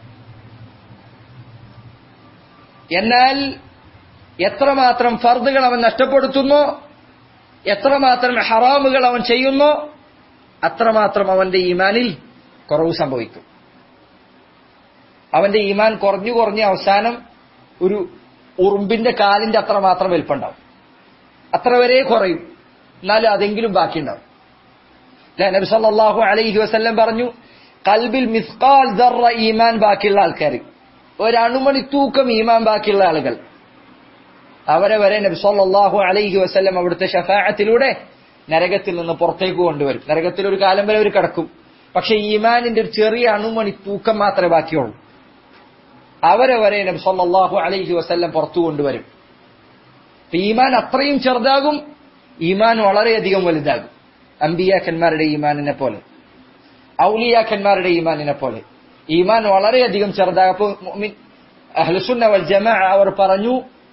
എന്നാൽ എത്രമാത്രം ഫർദുകൾ അവൻ നഷ്ടപ്പെടുത്തുന്നോ എത്രമാത്രം ഹറാമുകൾ അവൻ ചെയ്യുന്നോ അത്രമാത്രം അവന്റെ ഈമാനിൽ കുറവ് സംഭവിക്കും അവന്റെ ഈമാൻ കുറഞ്ഞു കുറഞ്ഞ് അവസാനം ഒരു ഉറുമ്പിന്റെ കാലിന്റെ അത്ര മാത്രം വലിപ്പുണ്ടാവും അത്ര വരെ കുറയും എന്നാലും അതെങ്കിലും ബാക്കിയുണ്ടാവും അല്ലേ നബി സല്ലല്ലാഹു അലൈഹി വസല്ലം പറഞ്ഞു കൽബിൽ മിസ്കാൽ ദർറ ഈമാൻ ബാക്കിയുള്ള ആൾക്കാർ ഒരണുമണി തൂക്കം ഈമാൻ ബാക്കിയുള്ള ആളുകൾ അവരെ വരെ നബി സല്ലല്ലാഹു അലൈഹി വസല്ലം അവിടുത്തെ ഷഫാഅത്തിലൂടെ നരകത്തിൽ നിന്ന് പുറത്തേക്ക് കൊണ്ടുവരും നരകത്തിൽ ഒരു കാലം വരെ അവർ കിടക്കും പക്ഷെ ഈമാനിന്റെ ഒരു ചെറിയ അണുമണി തൂക്കം മാത്രമേ ബാക്കിയുള്ളൂ അവരെ വരെ നബി സല്ലല്ലാഹു അലൈഹി വസല്ലം പുറത്തു കൊണ്ടുവരും അപ്പൊ ഈമാൻ അത്രയും ചെറുതാകും ഈമാൻ വളരെയധികം വലുതാകും അമ്പിയാക്കന്മാരുടെ ഈമാനിനെ പോലെ ഔലിയാക്കന്മാരുടെ ഈമാനിനെ പോലെ ഈമാൻ വളരെയധികം ചെറുതാകും അപ്പൊ മുഅ്മിൻ അഹ്ലുസുന്ന വൽ ജമാഅ അവർ പറഞ്ഞു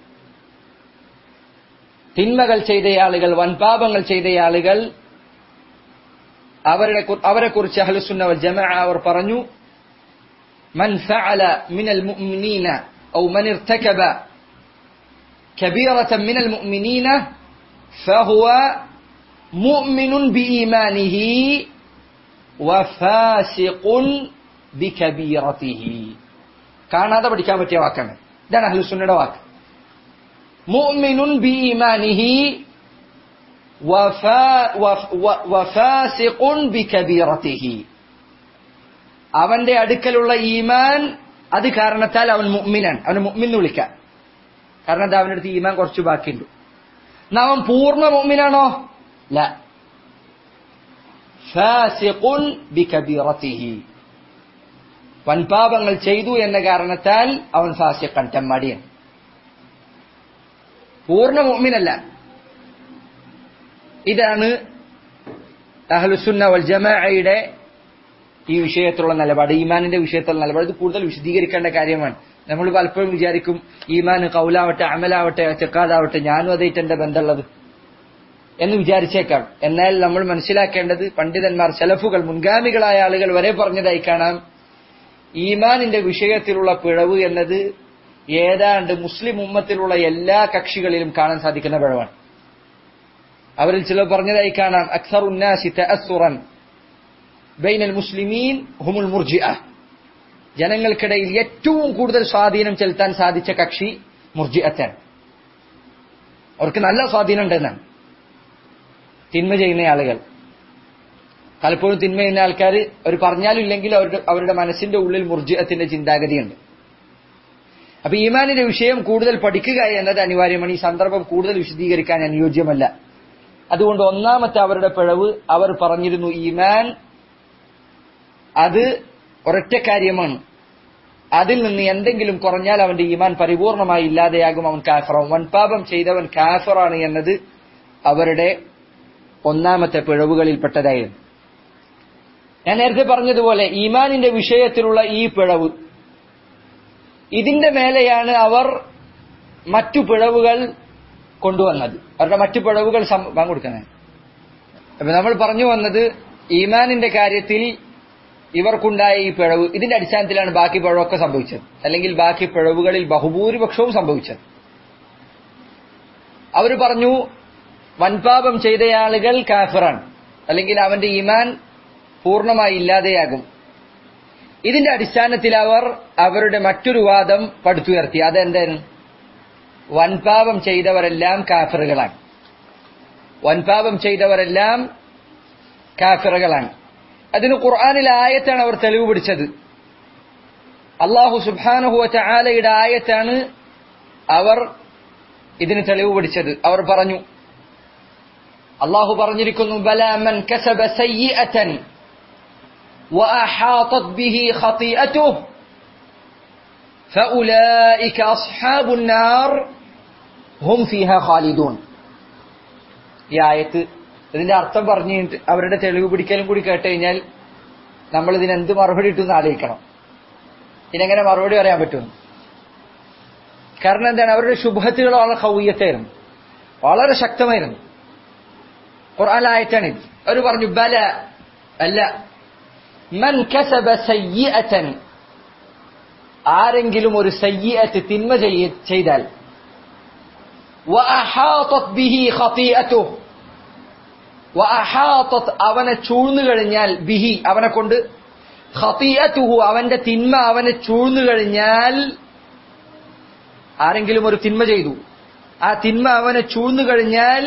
തിന്മകൾ ചെയ്ത ആളുകൾ വൻപാപങ്ങൾ ചെയ്ത ആളുകൾ അവരുടെ അവരെ കുറിച്ച് അഹ്ലുസുന്ന വൽ ജമാഅ അവർ പറഞ്ഞു من فعل من المؤمنين أو من ارتكب كبيرة من المؤمنين فهو مؤمن بإيمانه وفاسق بكبيرته കാണാതെ പഠിക്കാൻ പറ്റിയ വാക്കാണ് ഇതാണ് അഹ്ലുസുന്നയുടെ വാക്ക് മുഅ്മിനുൻ ബിഈമാനിഹി വഫാ- വഫ്- വ- വഫാസിഖുൻ ബികബീറത്തിഹി അവന്റെ അടുക്കലുള്ള ഈമാൻ അത് കാരണത്താൽ അവൻ മുഅ്മിനാണ് അവന് മുഅ്മിൻ എന്ന് വിളിക്കാം കാരണം എന്താ അവന്റെ അടുത്ത് ഈമാൻ കുറച്ച് ബാക്കിയുണ്ട് എന്നാ അവൻ പൂർണ്ണ മുഅ്മിനാണോ ല ഫാസിഖുൻ ബികബീറത്തിഹി വൻപാപങ്ങൾ ചെയ്തു എന്ന കാരണത്താൽ അവൻ ഫാസിഖൻ തെമ്മാടിയൻ പൂർണ്ണ മുഅ്മിനല്ല ഇതാണ് അഹ്ലുസുന്ന വൽ ജമാഅയുടെ ഈ വിഷയത്തിലുള്ള നിലപാട് ഈമാനിന്റെ വിഷയത്തിലുള്ള നിലപാട് ഇത് കൂടുതൽ വിശദീകരിക്കേണ്ട കാര്യമാണ് നമ്മൾ പലപ്പോഴും വിചാരിക്കും ഈമാൻ കൗലാവട്ടെ അമലാവട്ടെ ചെക്കാതാവട്ടെ ഞാനും അതായിട്ട് എന്റെ ബന്ധമുള്ളത് എന്ന് വിചാരിച്ചേക്കാം എന്നാൽ നമ്മൾ മനസ്സിലാക്കേണ്ടത് പണ്ഡിതന്മാർ സെലഫുകൾ മുൻഗാമികളായ ആളുകൾ വരെ പറഞ്ഞതായി കാണാം ഈമാനിന്റെ വിഷയത്തിലുള്ള പിഴവ് എന്നത് ഏതാണ്ട് മുസ്ലിം ഉമ്മത്തിലുള്ള എല്ലാ കക്ഷികളിലും കാണാൻ സാധിക്കുന്ന പിഴവാണ് അവരിൽ ചിലർ പറഞ്ഞതായി കാണാം അക്സർ ഉന്നാസി തഅസ്സുറൻ ബൈനൽ മുസ്ലിമീൻ ഹുമുൽ മുർജിഅ ജനങ്ങൾക്കിടയിൽ ഏറ്റവും കൂടുതൽ സ്വാധീനം ചെലുത്താൻ സാധിച്ച കക്ഷി മുർജിഅത്താണ് അവർക്ക് നല്ല സ്വാധീനം ഉണ്ടെന്നാണ് തിന്മ ചെയ്യുന്ന ആളുകൾ പലപ്പോഴും തിന്മ ചെയ്യുന്ന ആൾക്കാർ അവർ പറഞ്ഞാലും ഇല്ലെങ്കിൽ അവരുടെ അവരുടെ മനസ്സിന്റെ ഉള്ളിൽ മുർജിഅത്തിന്റെ ചിന്താഗതിയുണ്ട് അപ്പൊ ഈമാനിന്റെ വിഷയം കൂടുതൽ പഠിക്കുക എന്നത് അനിവാര്യമാണ് ഈ സന്ദർഭം കൂടുതൽ വിശദീകരിക്കാൻ അനുയോജ്യമല്ല അതുകൊണ്ട് ഒന്നാമത്തെ അവരുടെ പിഴവ് അവർ പറഞ്ഞിരുന്നു ഈമാൻ അത് ഒരൊറ്റ കാര്യമാണ് അതിൽ നിന്ന് എന്തെങ്കിലും കുറഞ്ഞാൽ അവന്റെ ഈമാൻ പരിപൂർണമായി ഇല്ലാതെയാകും അവൻ കാഫറാവും വൻപാപം ചെയ്തവൻ കാഫറാണ് എന്നത് അവരുടെ ഒന്നാമത്തെ പിഴവുകളിൽപ്പെട്ടതായിരുന്നു ഞാൻ നേരത്തെ പറഞ്ഞതുപോലെ ഈമാനിന്റെ വിഷയത്തിലുള്ള ഈ പിഴവ് ഇതിന്റെ മേലെയാണ് അവർ മറ്റു പിഴവുകൾ കൊണ്ടുവന്നത് അവരുടെ മറ്റു പിഴവുകൾ പങ്കുകൊടുക്കണേ അപ്പൊ നമ്മൾ പറഞ്ഞു വന്നത് ഈമാനിന്റെ കാര്യത്തിൽ ഇവർക്കുണ്ടായ ഈ പിഴവ് ഇതിന്റെ അടിസ്ഥാനത്തിലാണ് ബാക്കി പിഴവൊക്കെ സംഭവിച്ചത് അല്ലെങ്കിൽ ബാക്കി പിഴവുകളിൽ ബഹുഭൂരിപക്ഷവും സംഭവിച്ചത് അവർ പറഞ്ഞു വൻപാപം ചെയ്തയാളുകൾ കാഫിറാണ് അല്ലെങ്കിൽ അവന്റെ ഈമാൻ പൂർണ്ണമായി ഇല്ലാതെയാകും ഇതിന്റെ അടിസ്ഥാനത്തിൽ അവർ അവരുടെ മറ്റൊരു വാദം പടുത്തുയർത്തി അതെന്തായിരുന്നു വൻപാപം ചെയ്തവരെല്ലാം കാഫിറുകളാണ് വൻപാപം ചെയ്തവരെല്ലാം കാഫിറുകളാണ് അതിന് ഖുർആാനിലെ ആയത്താണ് അവർ തെളിവ് പിടിച്ചത് അള്ളാഹു സുബാനുഹുവ ചാലയുടെ ആയത്താണ് അവർ ഇതിന് തെളിവ് പിടിച്ചത് അവർ പറഞ്ഞു അള്ളാഹു പറഞ്ഞിരിക്കുന്നു ബലാമൻ കസബ സയ്യിഅതൻ وأحاطت به خطيئته فأولئك أصحاب النار هم فيها خالدون ഈ ആയത്ത് ഇതിന്റെ അർത്ഥം പറഞ്ഞു അവരുടെ തെളിവ് പിടിക്കലും കൂടി കേട്ട് കഴിഞ്ഞാൽ നമ്മൾ ഇതിന് എന്ത് മറുപടി ഇട്ടെന്ന് ആലോചിക്കണം ഇതിനെങ്ങനെ മറുപടി പറയാൻ പറ്റും കാരണം എന്താണ് അവരുടെ ശുഭത്തുകൾ വളരെ ഹൗയ്യത്തായിരുന്നു വളരെ ശക്തമായിരുന്നു ഖുർആാനായിട്ടാണ് ഇത് അവർ പറഞ്ഞു ബല അല്ല മൻ കസബ സയ്യിഅതൻ ആരെങ്കിലും ഒരു സയ്യിഅത്ത് തിന്മ ചെയ്താൽ വഅഹാതത് ബിഹി ഖതീഅതുഹു വഅഹാതത് അവനെ ചൂഴ്ന്നു കഴിഞ്ഞാൽ ബിഹി അവനെ കൊണ്ട് ഖതീഅതുഹു അവന്റെ തിന്മ അവനെ ചൂഴ്ന്നു കഴിഞ്ഞാൽ ആരെങ്കിലും ഒരു തിന്മ ചെയ്തു ആ തിന്മ അവനെ ചൂഴ്ന്നു കഴിഞ്ഞാൽ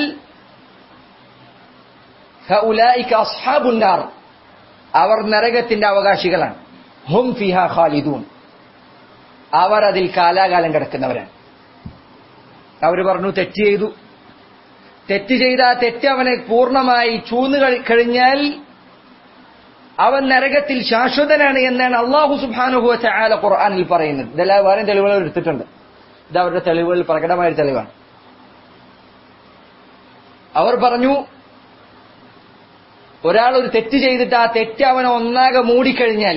ഫഉലൈക അസ്ഹാബുന്നാർ അവർ നരകത്തിന്റെ അവകാശികളാണ് ഹും ഫിഹ ഖാലിദൂൻ അവർ അതിൽ കാലാകാലം കിടക്കുന്നവരാണ് അവർ പറഞ്ഞു തെറ്റ് ചെയ്തു തെറ്റ് ചെയ്ത ആ തെറ്റ് അവനെ പൂർണ്ണമായി ചൂന്നു കഴിഞ്ഞാൽ അവൻ നരകത്തിൽ ശാശ്വതനാണ് എന്നാണ് അള്ളാഹു സുബാനുഹുവ ചാല ഖുർആാനിൽ പറയുന്നത് ഇതെല്ലാം വേറെ തെളിവുകൾ എടുത്തിട്ടുണ്ട് ഇത് അവരുടെ തെളിവുകളിൽ പ്രകടമായ തെളിവാണ് അവർ പറഞ്ഞു ഒരാൾ ഒരു തെറ്റ് ചെയ്തിട്ട് ആ തെറ്റ് അവനെ ഒന്നാകെ മൂടിക്കഴിഞ്ഞാൽ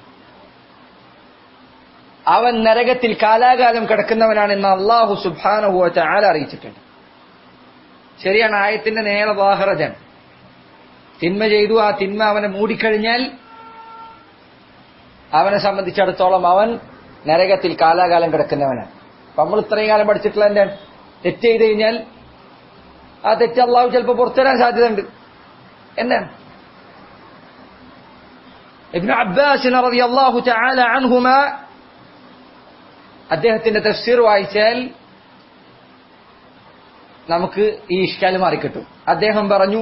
അവൻ നരകത്തിൽ കാലാകാലം കിടക്കുന്നവനാണെന്ന് അള്ളാഹു സുബാനുഹുവ ചാല അറിയിച്ചിട്ടുണ്ട് ശരിയാണ് ആയത്തിന്റെ നേരെ വാഹറജൻ തിന്മ ചെയ്തു ആ തിന്മ അവനെ മൂടിക്കഴിഞ്ഞാൽ അവനെ സംബന്ധിച്ചിടത്തോളം അവൻ നരകത്തിൽ കാലാകാലം കിടക്കുന്നവനാണ് അപ്പൊ നമ്മൾ ഇത്രയും കാലം പഠിച്ചിട്ടുള്ള എന്താണ് തെറ്റ് ചെയ്ത് കഴിഞ്ഞാൽ ആ തെറ്റ് അള്ളാഹു ചിലപ്പോൾ പുറത്തുതരാൻ സാധ്യതയുണ്ട് എന്നാണ് ഇബ്നു അബ്ബാസ് റളിയല്ലാഹു തആല അൻഹുമ അദ്ദേഹത്തിന്റെ തഫ്സീർ വായിച്ചാൽ നമുക്ക് ഈ ഇഷ്കാൽ മാറിക്കിട്ടും അദ്ദേഹം പറഞ്ഞു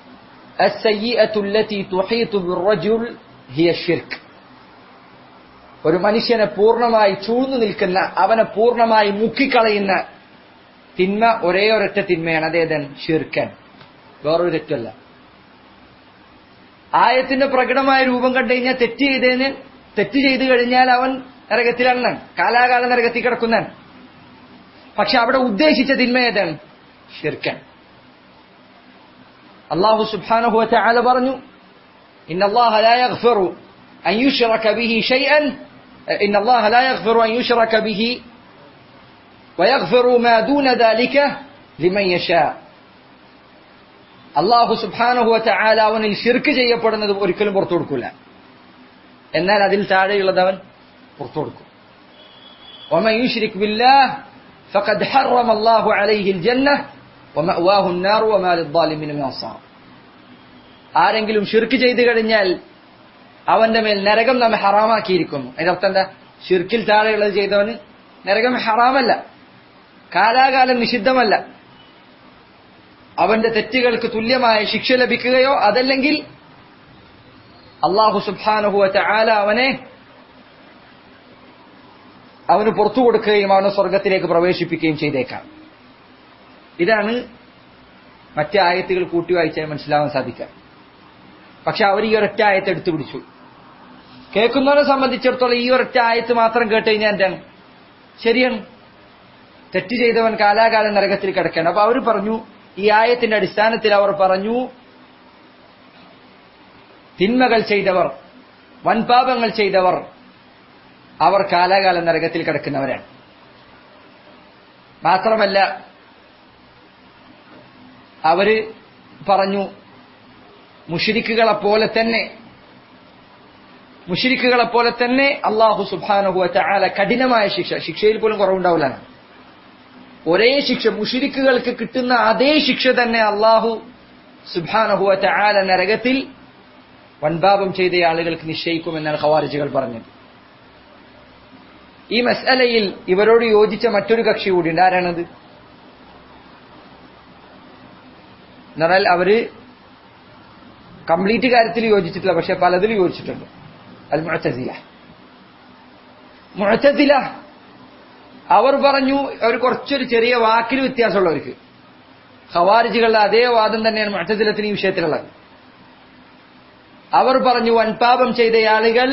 ഒരു മനുഷ്യനെ പൂർണ്ണമായി ചൂഴ്ന്നു നിൽക്കുന്ന അവനെ പൂർണ്ണമായി മുക്കിക്കളയുന്ന തിന്മ ഒരേ ഒരൊറ്റ തിന്മയാണ് അതേതൻ ഷിർക്കൻ വേറൊരു തെറ്റല്ല ആയത്തിന്റെ പ്രകടമായ രൂപം കണ്ടു കഴിഞ്ഞാൽ തെറ്റ് ചെയ്തതിന് തെറ്റ് ചെയ്തു കഴിഞ്ഞാൽ അവൻ നരകത്തിലാണ് കാലാകാലം നരകത്തിൽ കിടക്കുന്നതാണ് പക്ഷെ അവിടെ ഉദ്ദേശിച്ച തിന്മ ഏതാണ് ഷിർക്കൻ അള്ളാഹു സുബ്ഹാനഹു വതആല പറഞ്ഞു ഇന്ന അല്ലാഹ ലാ യഗ്ഫിറു അൻ യുശ്റക ബിഹി ഷൈഅൻ ഇന്ന അല്ലാഹ ലാ യഗ്ഫിറു അൻ യുശ്റക ബിഹി വയഗ്ഫിറു മാ ദൂന ദാലിക ലിമൻ യശാ അള്ളാഹു സുബ്ഹാനഹു വതആല അവനിൽ ഷിർക്ക് ചെയ്യപ്പെടുന്നത് ഒരിക്കലും പുറത്തു കൊടുക്കൂല എന്നാൽ അതിൽ താഴെയുള്ളത് അവൻ പുറത്തു കൊടുക്കും ومن يشرك بالله فقد حرم الله عليه الجنة ومأواه النار وما للظالمين من أنصار ആരെങ്കിലും ഷിർക്ക് ചെയ്തു കഴിഞ്ഞാൽ അവന്റെ മേൽ നരകം നമ്മെ ഹറാമാക്കിയിരിക്കുന്നു അതിന്റെ അർത്ഥം എന്താ ഷിർക്കിൽ താഴെയുള്ളത് ചെയ്തവന് നരകം ഹറാമല്ല കാലാകാലം നിഷിദ്ധമല്ല അവന്റെ തെറ്റുകൾക്ക് തുല്യമായ ശിക്ഷ ലഭിക്കുകയോ അതല്ലെങ്കിൽ അള്ളാഹു സുബാനുഹുവറ്റ ആല അവനെ അവന് പുറത്തു കൊടുക്കുകയും അവനെ സ്വർഗത്തിലേക്ക് പ്രവേശിപ്പിക്കുകയും ചെയ്തേക്കാം ഇതാണ് മറ്റേ ആയത്തുകൾ കൂട്ടി വായിച്ചാൽ മനസ്സിലാവാൻ സാധിക്കുക പക്ഷെ അവർ ഈ ഒരൊറ്റ ആയത്ത് എടുത്തു പിടിച്ചു കേൾക്കുന്നവരെ സംബന്ധിച്ചിടത്തോളം ഈ ഒരൊറ്റ ആയത്ത് മാത്രം കേട്ട് കഴിഞ്ഞാൽ എന്താണ് ശരിയാണ് തെറ്റ് ചെയ്തവൻ കാലാകാലം നരകത്തിൽ കിടക്കണം അപ്പൊ അവർ പറഞ്ഞു ഈ ആയത്തിന്റെ അടിസ്ഥാനത്തിൽ അവർ പറഞ്ഞു തിന്മകൾ ചെയ്തവർ വൻപാപങ്ങൾ ചെയ്തവർ അവർ കാലാകാലം നരകത്തിൽ കിടക്കുന്നവരാണ് മാത്രമല്ല അവര് പറഞ്ഞു മുഷിരിക്കുകളെ പോലെ തന്നെ മുഷിരിക്കുകളെ പോലെ തന്നെ അള്ളാഹു സുബാനുഹുവ ചാല കഠിനമായ ശിക്ഷ ശിക്ഷയിൽ പോലും കുറവുണ്ടാവില്ല ഒരേ ശിക്ഷ മുഷിരിക്കുകൾക്ക് കിട്ടുന്ന അതേ ശിക്ഷ തന്നെ അള്ളാഹു സുബാനഹുവ ചാല നരകത്തിൽ വൻപാപം ചെയ്ത ആളുകൾക്ക് നിശ്ചയിക്കുമെന്നാണ് ഖവാരിജുകൾ പറഞ്ഞത് ഈ മസലയിൽ ഇവരോട് യോജിച്ച മറ്റൊരു കക്ഷി കൂടിയുണ്ട് ആരാണത് എന്നാൽ അവര് കംപ്ലീറ്റ് കാര്യത്തിൽ യോജിച്ചിട്ടില്ല പക്ഷെ പലതിലും യോജിച്ചിട്ടുണ്ട് അൽ മുഴത്തസില മുഴത്തസില അവർ പറഞ്ഞു അവർ കുറച്ചൊരു ചെറിയ വാക്കിൽ വ്യത്യാസമുള്ളവർക്ക് ഖവാരിജുകളുടെ അതേ വാദം തന്നെയാണ് മുഴത്തസിലത്തിന് ഈ വിഷയത്തിലുള്ളത് അവർ പറഞ്ഞു വൻപാപം ചെയ്ത ആളുകൾ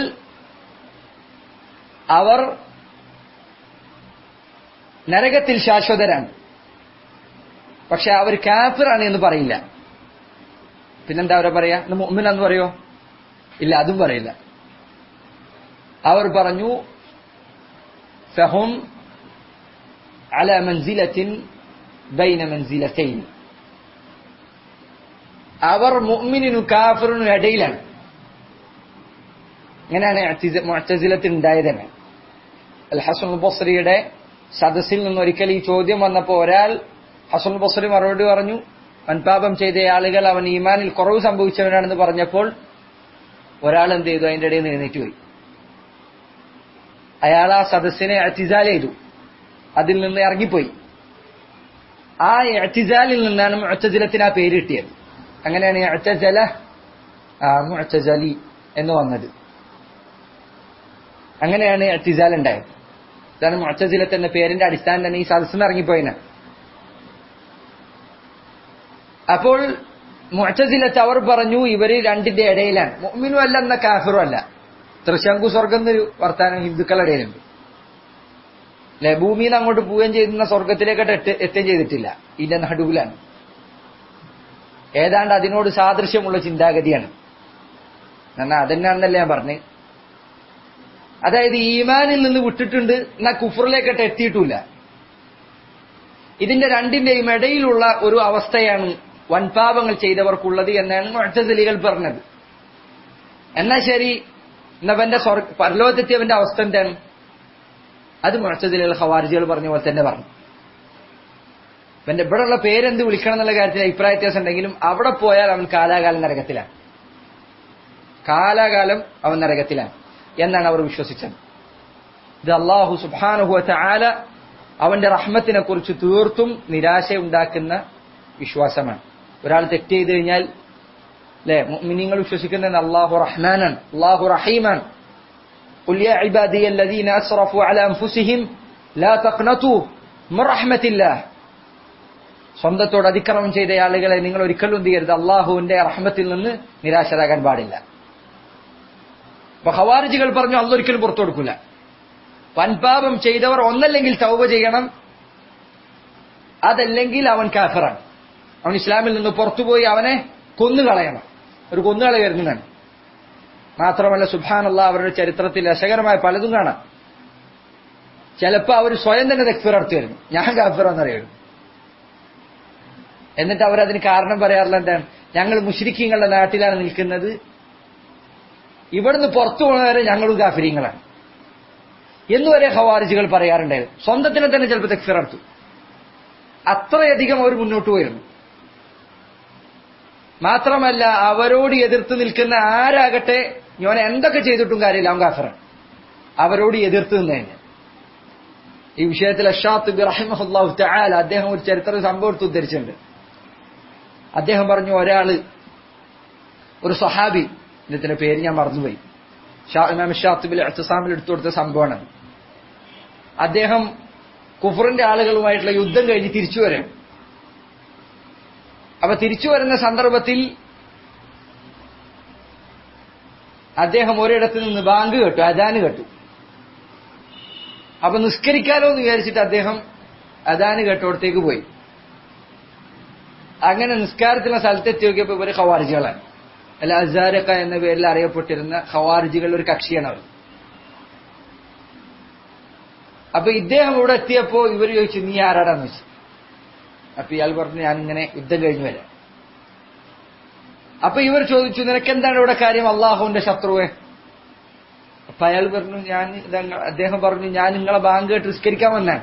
അവർ നരകത്തിൽ ശാശ്വതരാണ് പക്ഷെ അവർ കാഫിറാണ് എന്ന് പറയില്ല പിന്നെന്താ അവരെ പറയാ മുഅ്മിനാന്ന് പറയോ ഇല്ല അതും പറയില്ല അവർ പറഞ്ഞു ഫഹും അല മൻസിലത്തിൻ ബൈന മൻസിലത്തൈൻ അവർ മുഅ്മിനും കാഫിറിനും ഇടയിലാണ് ഇങ്ങനെയാണ് മുഅ്തസിലത്തിൽ ഉണ്ടായത് തന്നെ അൽ ഹസൻ ബസ്രിയുടെ സദസ്സിൽ നിന്ന് ഒരിക്കൽ ഈ ചോദ്യം വന്നപ്പോൾ ഒരാൾ ഹസൻ ബസ്രി മറുപടി പറഞ്ഞു വൻപാപം ചെയ്ത ആളുകൾ അവൻ ഈമാനിൽ കുറവ് സംഭവിച്ചവനാണെന്ന് പറഞ്ഞപ്പോൾ ഒരാൾ എന്ത് ചെയ്തു അതിന്റെ ഇടയിൽ നിന്ന് എഴുന്നേറ്റ് പോയി അയാൾ ആ സദസ്സിനെ അറ്റിസാൽ ചെയ്തു അതിൽ നിന്ന് ഇറങ്ങിപ്പോയി ആ എറ്റിസാലിൽ നിന്നാണ് മുഴത്തജലത്തിന് ആ പേര് കിട്ടിയത് അങ്ങനെയാണ് എഴത്തജല മുഴത്തജലി എന്ന് വന്നത് അങ്ങനെയാണ് എറ്റിസാൽ ഉണ്ടായത് ഇതാണ് മുഴത്തജിലത്ത് എന്ന പേരിന്റെ അടിസ്ഥാനം തന്നെ ഈ സദസ്സിന് ഇറങ്ങിപ്പോയിന് അപ്പോൾ മുഴത്തജിലത്ത് അവർ പറഞ്ഞു ഇവര് രണ്ടിന്റെ ഇടയിലാണ് മുഅ്മിനും അല്ല എന്ന കാഫിറും അല്ല തൃശങ്കു സ്വർഗം എന്നൊരു വർത്താനം ഹിന്ദുക്കളുടെ ഇടയിലുണ്ട് അല്ലെ ഭൂമിയിൽ നിന്ന് അങ്ങോട്ട് പോവുകയും ചെയ്യുന്ന സ്വർഗത്തിലേക്കട്ട് എത്തുകയും ചെയ്തിട്ടില്ല ഇതിന്റെ നടുവിലാണ് ഏതാണ്ട് അതിനോട് സാദൃശ്യമുള്ള ചിന്താഗതിയാണ് എന്നാൽ അതന്നെയാണെന്നല്ലേ ഞാൻ പറഞ്ഞത് അതായത് ഈമാനിൽ നിന്ന് വിട്ടിട്ടുണ്ട് എന്നാൽ കുഫറിലേക്കട്ട് എത്തിയിട്ടില്ല ഇതിന്റെ രണ്ടിന്റെയും ഇടയിലുള്ള ഒരു അവസ്ഥയാണ് വൻപാപങ്ങൾ ചെയ്തവർക്കുള്ളത് എന്നാണ് മുഴത്തലികൾ പറഞ്ഞത് എന്നാ ശരി എന്നവന്റെ പരലോകത്തെത്തിയവന്റെ അവസ്ഥ എന്താണ് അത് മുഴത്തലികൾ ഹവാർജികൾ പറഞ്ഞ പോലെ തന്നെ പറഞ്ഞു അവന്റെ ഇവിടെയുള്ള പേരെന്ത് വിളിക്കണം എന്നുള്ള കാര്യത്തിൽ അഭിപ്രായ വ്യത്യാസം ഉണ്ടെങ്കിലും അവിടെ പോയാൽ അവൻ കാലാകാലം നരകത്തിലാണ് കാലാകാലം അവൻ നരകത്തിലാണ് എന്നാണ് അവർ വിശ്വസിച്ചത് ഇത് അള്ളാഹു സുബാനുഹുവറ്റ ആല അവന്റെ റഹ്മത്തിനെ കുറിച്ച് തീർത്തും നിരാശയുണ്ടാക്കുന്ന വിശ്വാസമാണ് ഒരാൾ തെറ്റ് ചെയ്ത് കഴിഞ്ഞാൽ അല്ലെ നിങ്ങൾ വിശ്വസിക്കുന്നത് അള്ളാഹു റഹ്മാനാണ് അള്ളാഹു റഹീമാണ് قل يا عبادي الذين أسرفوا على أنفسهم لا تقنطوا من رحمة الله സ്വന്തത്തോട് അതിക്രമം ചെയ്ത ആളുകളെ നിങ്ങൾ ഒരിക്കലും എന്ത് ചെയ്യരുത് അള്ളാഹുവിന്റെ റഹ്മത്തിൽ നിന്ന് നിരാശരാകാൻ പാടില്ല അപ്പൊ ഹവാരിജികൾ പറഞ്ഞു അള്ളൊരിക്കലും പുറത്തു കൊടുക്കില്ല വൻപാപം ചെയ്തവർ ഒന്നല്ലെങ്കിൽ തൗബ ചെയ്യണം അതല്ലെങ്കിൽ അവൻ കാഫറാണ് അവൻ ഇസ്ലാമിൽ നിന്ന് പുറത്തുപോയി അവനെ കൊന്നുകളയണം ഒരു കൊന്നുകളി വരുന്നതാണ് മാത്രമല്ല സുബാനുള്ള അവരുടെ ചരിത്രത്തിൽ രസകരമായ പലതും കാണാം ചിലപ്പോ അവർ സ്വയം തന്നെ തെക്ഫിർ അടുത്ത് വരുന്നു ഞാൻ കാഫിറാന്നറിയുന്നു എന്നിട്ട് അവരതിന് കാരണം പറയാറില്ല എന്താണ് ഞങ്ങൾ മുഷ്രിഖീങ്ങളുടെ നാട്ടിലാണ് നിൽക്കുന്നത് ഇവിടുന്ന് പുറത്തു പോകുന്നവരെ ഞങ്ങളും കാഫിരിങ്ങളാണ് എന്നുവരെ ഹവാരിജുകൾ പറയാറുണ്ടായിരുന്നു സ്വന്തത്തിനെ തന്നെ ചിലപ്പോൾ തെക്ഫിർ അടുത്തു അത്രയധികം അവർ മുന്നോട്ട് പോയിരുന്നു മാത്രമല്ല അവരോട് എതിർത്ത് നിൽക്കുന്ന ആരാകട്ടെ ഇവൻ എന്തൊക്കെ ചെയ്തിട്ടും കാര്യമില്ല അവൻ കാഫറാണ് അവരോട് എതിർത്ത് നിന്നതിന് ഈ വിഷയത്തിൽ അഷാത്ത് റഹിമഹുല്ലാഹു തആല അദ്ദേഹം ഒരു ചരിത്ര സംഭവം എടുത്ത് ഉദ്ധരിച്ചിട്ടുണ്ട് അദ്ദേഹം പറഞ്ഞു ഒരാള് ഒരു സഹാബി ഇദ്ദേഹത്തിന്റെ പേര് ഞാൻ മറന്നുപോയി ഷാ- ഇമാം ഷാത്തുബിൽ അത്തസാമിൽ എടുത്തു കൊടുത്ത സംഭവമാണ് അദ്ദേഹം കുഫറിന്റെ ആളുകളുമായിട്ടുള്ള യുദ്ധം കഴിഞ്ഞ് തിരിച്ചു വരും അപ്പൊ തിരിച്ചു വരുന്ന സന്ദർഭത്തിൽ അദ്ദേഹം ഒരിടത്ത് നിന്ന് ബാങ്ക് കേട്ടു അജാന് കേട്ടു അപ്പൊ നിസ്കരിക്കാലോ എന്ന് വിചാരിച്ചിട്ട് അദ്ദേഹം അജാന് കേട്ടോടത്തേക്ക് പോയി അങ്ങനെ നിസ്കാരത്തിലുള്ള സ്ഥലത്തെത്തി നോക്കിയപ്പോ ഇവര് ഖവാരിജികളാണ് അല്ല അസാരക്ക എന്ന പേരിൽ അറിയപ്പെട്ടിരുന്ന ഖവാരിജികളുടെ ഒരു കക്ഷിയാണ് അവർ അപ്പൊ ഇദ്ദേഹം ഇവിടെ എത്തിയപ്പോ ഇവർ ചോദിച്ചു നീ ആരാടാന്ന് വെച്ചു അപ്പൊ ഇയാൾ പറഞ്ഞു ഞാൻ ഇങ്ങനെ യുദ്ധം കഴിഞ്ഞു വരാം അപ്പൊ ഇവർ ചോദിച്ചു നിനക്ക് എന്താണ് ഇവിടെ കാര്യം അള്ളാഹുവിന്റെ ശത്രുവെ അപ്പൊ അയാൾ പറഞ്ഞു ഞാൻ ഇതങ്ങ- അദ്ദേഹം പറഞ്ഞു ഞാൻ നിങ്ങളെ ബാങ്ക് കേട്ട് നിസ്കരിക്കാൻ വന്നാണ്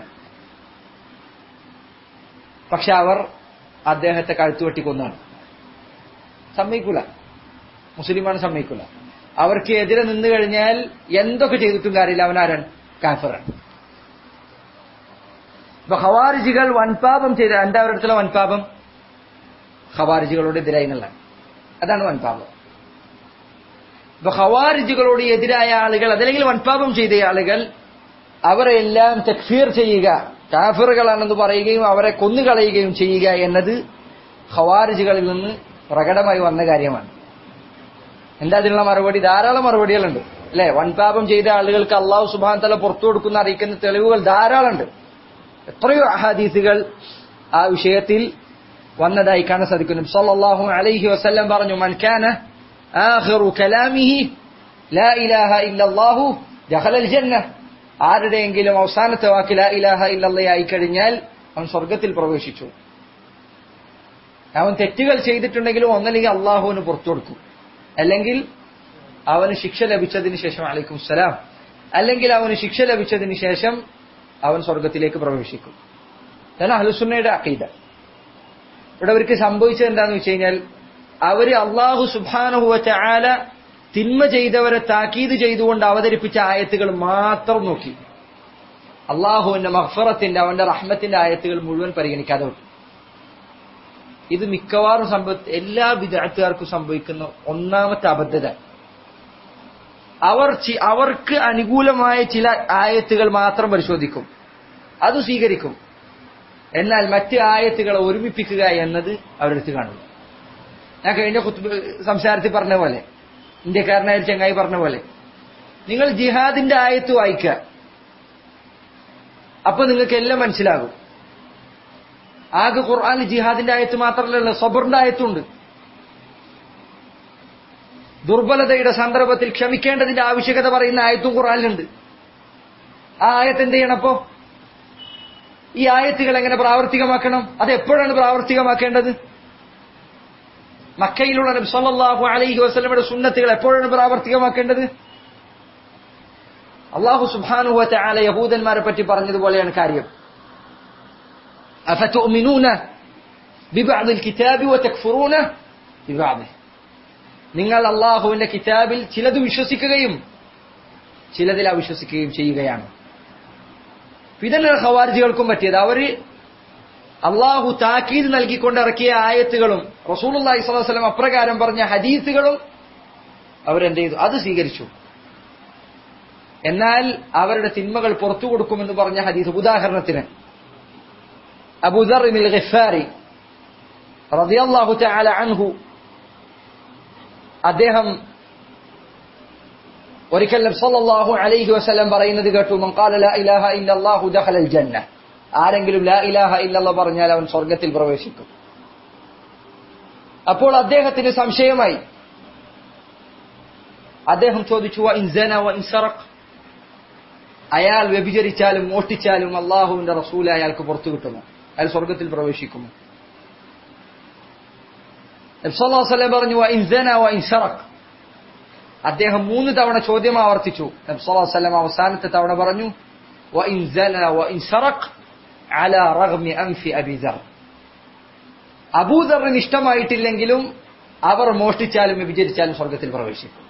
പക്ഷെ അവർ അദ്ദേഹത്തെ കഴുത്തുവെട്ടി കൊന്നാണ് സമ്മതിക്കൂല മുസ്ലിമാണ് സമ്മതിക്കൂല അവർക്ക് എതിരെ നിന്ന് കഴിഞ്ഞാൽ എന്തൊക്കെ ചെയ്തിട്ടും കാര്യമില്ല അവനാരാണ് കാഫറാണ് ഇപ്പൊ ഖവാരിജികൾ വൻപാപം ചെയ്ത എന്താ അവരുടെ അടുത്തുള്ള വൻപാപം ഖവാരിജികളോട് എതിരായി എന്നുള്ളതാണ് അതാണ് വൻപാപം ഇപ്പൊ ഖവാരിജികളോട് എതിരായ ആളുകൾ അതല്ലെങ്കിൽ വൻപാപം ചെയ്ത ആളുകൾ അവരെല്ലാം തക്ഫീർ ചെയ്യുക കാഫിറുകളാണെന്ന് പറയുകയും അവരെ കൊന്നുകളയുകയും ചെയ്യുക എന്നത് ഖവാരിജികളിൽ നിന്ന് പ്രകടമായി വന്ന കാര്യമാണ് എന്താ അതിനുള്ള മറുപടി ധാരാളം മറുപടികളുണ്ട് അല്ലെ വൻപാപം ചെയ്ത ആളുകൾക്ക് അള്ളാഹു സുബാൻ തല പുറത്തു കൊടുക്കുന്ന അറിയിക്കുന്ന തെളിവുകൾ ധാരാളമുണ്ട് എത്രയോ അഹാദീസുകൾ ആ വിഷയത്തിൽ വന്നതായി കാണാൻ സാധിക്കുന്നു സല്ലല്ലാഹു അലൈഹി വസല്ലം പറഞ്ഞു മൻ കാന ആഖിറു കലാമിഹി ലാ ഇലാഹ ഇല്ലല്ലാഹു ദഖലൽ ജന്ന ആരുടെയെങ്കിലും അവസാനത്തെ വാക്ക് ലാ ഇലാഹ ഇല്ലല്ലാഹ് ആയി കഴിഞ്ഞാൽ അവൻ സ്വർഗത്തിൽ പ്രവേശിച്ചു അവൻ തെറ്റുകൾ ചെയ്തിട്ടുണ്ടെങ്കിലും ഒന്നല്ലെങ്കിൽ അള്ളാഹുവിന് പുറത്തു കൊടുക്കും അല്ലെങ്കിൽ അവന് ശിക്ഷ ലഭിച്ചതിന് ശേഷം അലൈക്കും സലാം അല്ലെങ്കിൽ അവന് ശിക്ഷ ലഭിച്ചതിന് ശേഷം അവൻ സ്വർഗത്തിലേക്ക് പ്രവേശിക്കും ഇതാണ് അഹ്ലുസുന്നയുടെ അഖീദ ഇവിടെ അവർക്ക് സംഭവിച്ചത് എന്താന്ന് വെച്ച് കഴിഞ്ഞാൽ അവര് അള്ളാഹു സുബാനഹുവറ്റ ആല തിന്മ ചെയ്തവരെ താക്കീത് ചെയ്തുകൊണ്ട് അവതരിപ്പിച്ച ആയത്തുകൾ മാത്രം നോക്കി അള്ളാഹുവിന്റെ മഹ്ഫറത്തിന്റെ അവന്റെ റഹ്മത്തിന്റെ ആയത്തുകൾ മുഴുവൻ പരിഗണിക്കാതെ വിട്ടു ഇത് മിക്കവാറും സംഭവ എല്ലാ വിദ്യാർത്ഥികാർക്കും സംഭവിക്കുന്ന ഒന്നാമത്തെ അബദ്ധത അവർ ചി- അവർക്ക് അനുകൂലമായ ചില ആയത്തുകൾ മാത്രം പരിശോധിക്കും അത് സ്വീകരിക്കും എന്നാൽ മറ്റ് ആയത്തുകളെ ഒരുമിപ്പിക്കുക എന്നത് അവരെടുത്ത് കാണുന്നു ഞാൻ കഴിഞ്ഞ ഖുത്ബ- സംസാരത്തിൽ പറഞ്ഞ പോലെ ഇന്ത്യക്കാരനായ ഒരു ചങ്ങായി പറഞ്ഞ പോലെ നിങ്ങൾ ജിഹാദിന്റെ ആയത്ത് വായിക്കുക അപ്പൊ നിങ്ങൾക്ക് എല്ലാം മനസ്സിലാകും ആകെ ഖുർആൻ ജിഹാദിന്റെ ആയത്ത് മാത്രമല്ല സബറിന്റെ ആയത്തുണ്ട് ദുർബലതയുടെ സന്ദർഭത്തിൽ ക്ഷമിക്കേണ്ടതിന്റെ ആവശ്യകത പറയുന്ന ആയത്തും ഖുർആനിലുണ്ട് ആ ആയത്ത് എന്ത് ചെയ്യണം അപ്പോ ഈ ആയത്തുകൾ എങ്ങനെ പ്രാവർത്തികമാക്കണം അത് എപ്പോഴാണ് പ്രാവർത്തികമാക്കേണ്ടത് മക്കയിലുള്ള നബി സല്ലല്ലാഹു അലൈഹി വസല്ലമയുടെ സുന്നത്തുകൾ എപ്പോഴാണ് പ്രാവർത്തികമാക്കേണ്ടത് അള്ളാഹു സുബ്ഹാനഹു വതആല യഹൂദന്മാരെ പറ്റി പറഞ്ഞതുപോലെയാണ് കാര്യം അഫതുഅ്മിനൂന ബിബഅദിൽ കിതാബി വതക്ഫുറൂന ബിബഅദിഹ് നിങ്ങൾ അള്ളാഹുവിന്റെ കിതാബിൽ ചിലത് വിശ്വസിക്കുകയും ചിലതിൽ അവിശ്വസിക്കുകയും ചെയ്യുകയാണ് ഇതന്നെ ഖവാരിജികൾക്കും പറ്റിയത് അവര് അള്ളാഹു താക്കീത് നൽകിക്കൊണ്ട് ഇറക്കിയ ആയത്തുകളും റസൂലുള്ളാഹി സ്വല്ലല്ലാഹു അലൈഹി വസല്ലം അപ്രകാരം പറഞ്ഞ ഹദീസുകളും അവരെന്ത് ചെയ്തു അത് സ്വീകരിച്ചു എന്നാൽ അവരുടെ തിന്മകൾ പുറത്തു കൊടുക്കുമെന്ന് പറഞ്ഞ ഹദീസ് ഉദാഹരണത്തിന് അബൂദർ ഇബ്നുൽ ഗിഫാരി റളിയല്ലാഹു തആല അൻഹു അദ്ദേഹം ഒരിക്കൽ നബി സല്ലല്ലാഹു അലൈഹി വസല്ലം പറയുന്നത് കേട്ടു മൻ ഖാല ലാ ഇലാഹ ഇല്ലല്ലാഹു ദഖലൽ ജന്ന ആരെങ്കിലും ലാ ഇലാഹ ഇല്ലല്ലാഹ് പറഞ്ഞാൽ അവൻ സ്വർഗ്ഗത്തിൽ പ്രവേശിക്കും അപ്പോൾ അദ്ദേഹത്തിന് സംശയമായി അദ്ദേഹം ചോദിച്ചു "വ ഇൻ സന വ ഇൻ സറഖ് അയാൾ വ്യഭിചരിച്ചാലും മോഷ്ടിച്ചാലും അള്ളാഹുവിന്റെ റസൂൽ അയാൾക്ക് പുറത്തു കിട്ടുമോ അയാൾ സ്വർഗത്തിൽ പ്രവേശിക്കുമോ നബി സല്ലല്ലാഹു അലൈഹി വസല്ലം പറഞ്ഞു "വ ഇൻ സന വ ഇൻ സറഖ് അദ്ദേഹം മൂന്ന് തവണ ചോദ്യം ആവർത്തിച്ചു നബി സല്ലല്ലാഹു അലൈഹി വസല്ലം അവസാനത്തെ തവണ പറഞ്ഞു "വ ഇൻ സന വ ഇൻ സറഖ് അലാ റഗ്മി അൻഫി അബി ദർ അബൂദറിന് ഇഷ്ടമായിട്ടില്ലെങ്കിലും അവർ മോഷ്ടിച്ചാലും വ്യഭിചരിച്ചാലും സ്വർഗത്തിൽ പ്രവേശിക്കും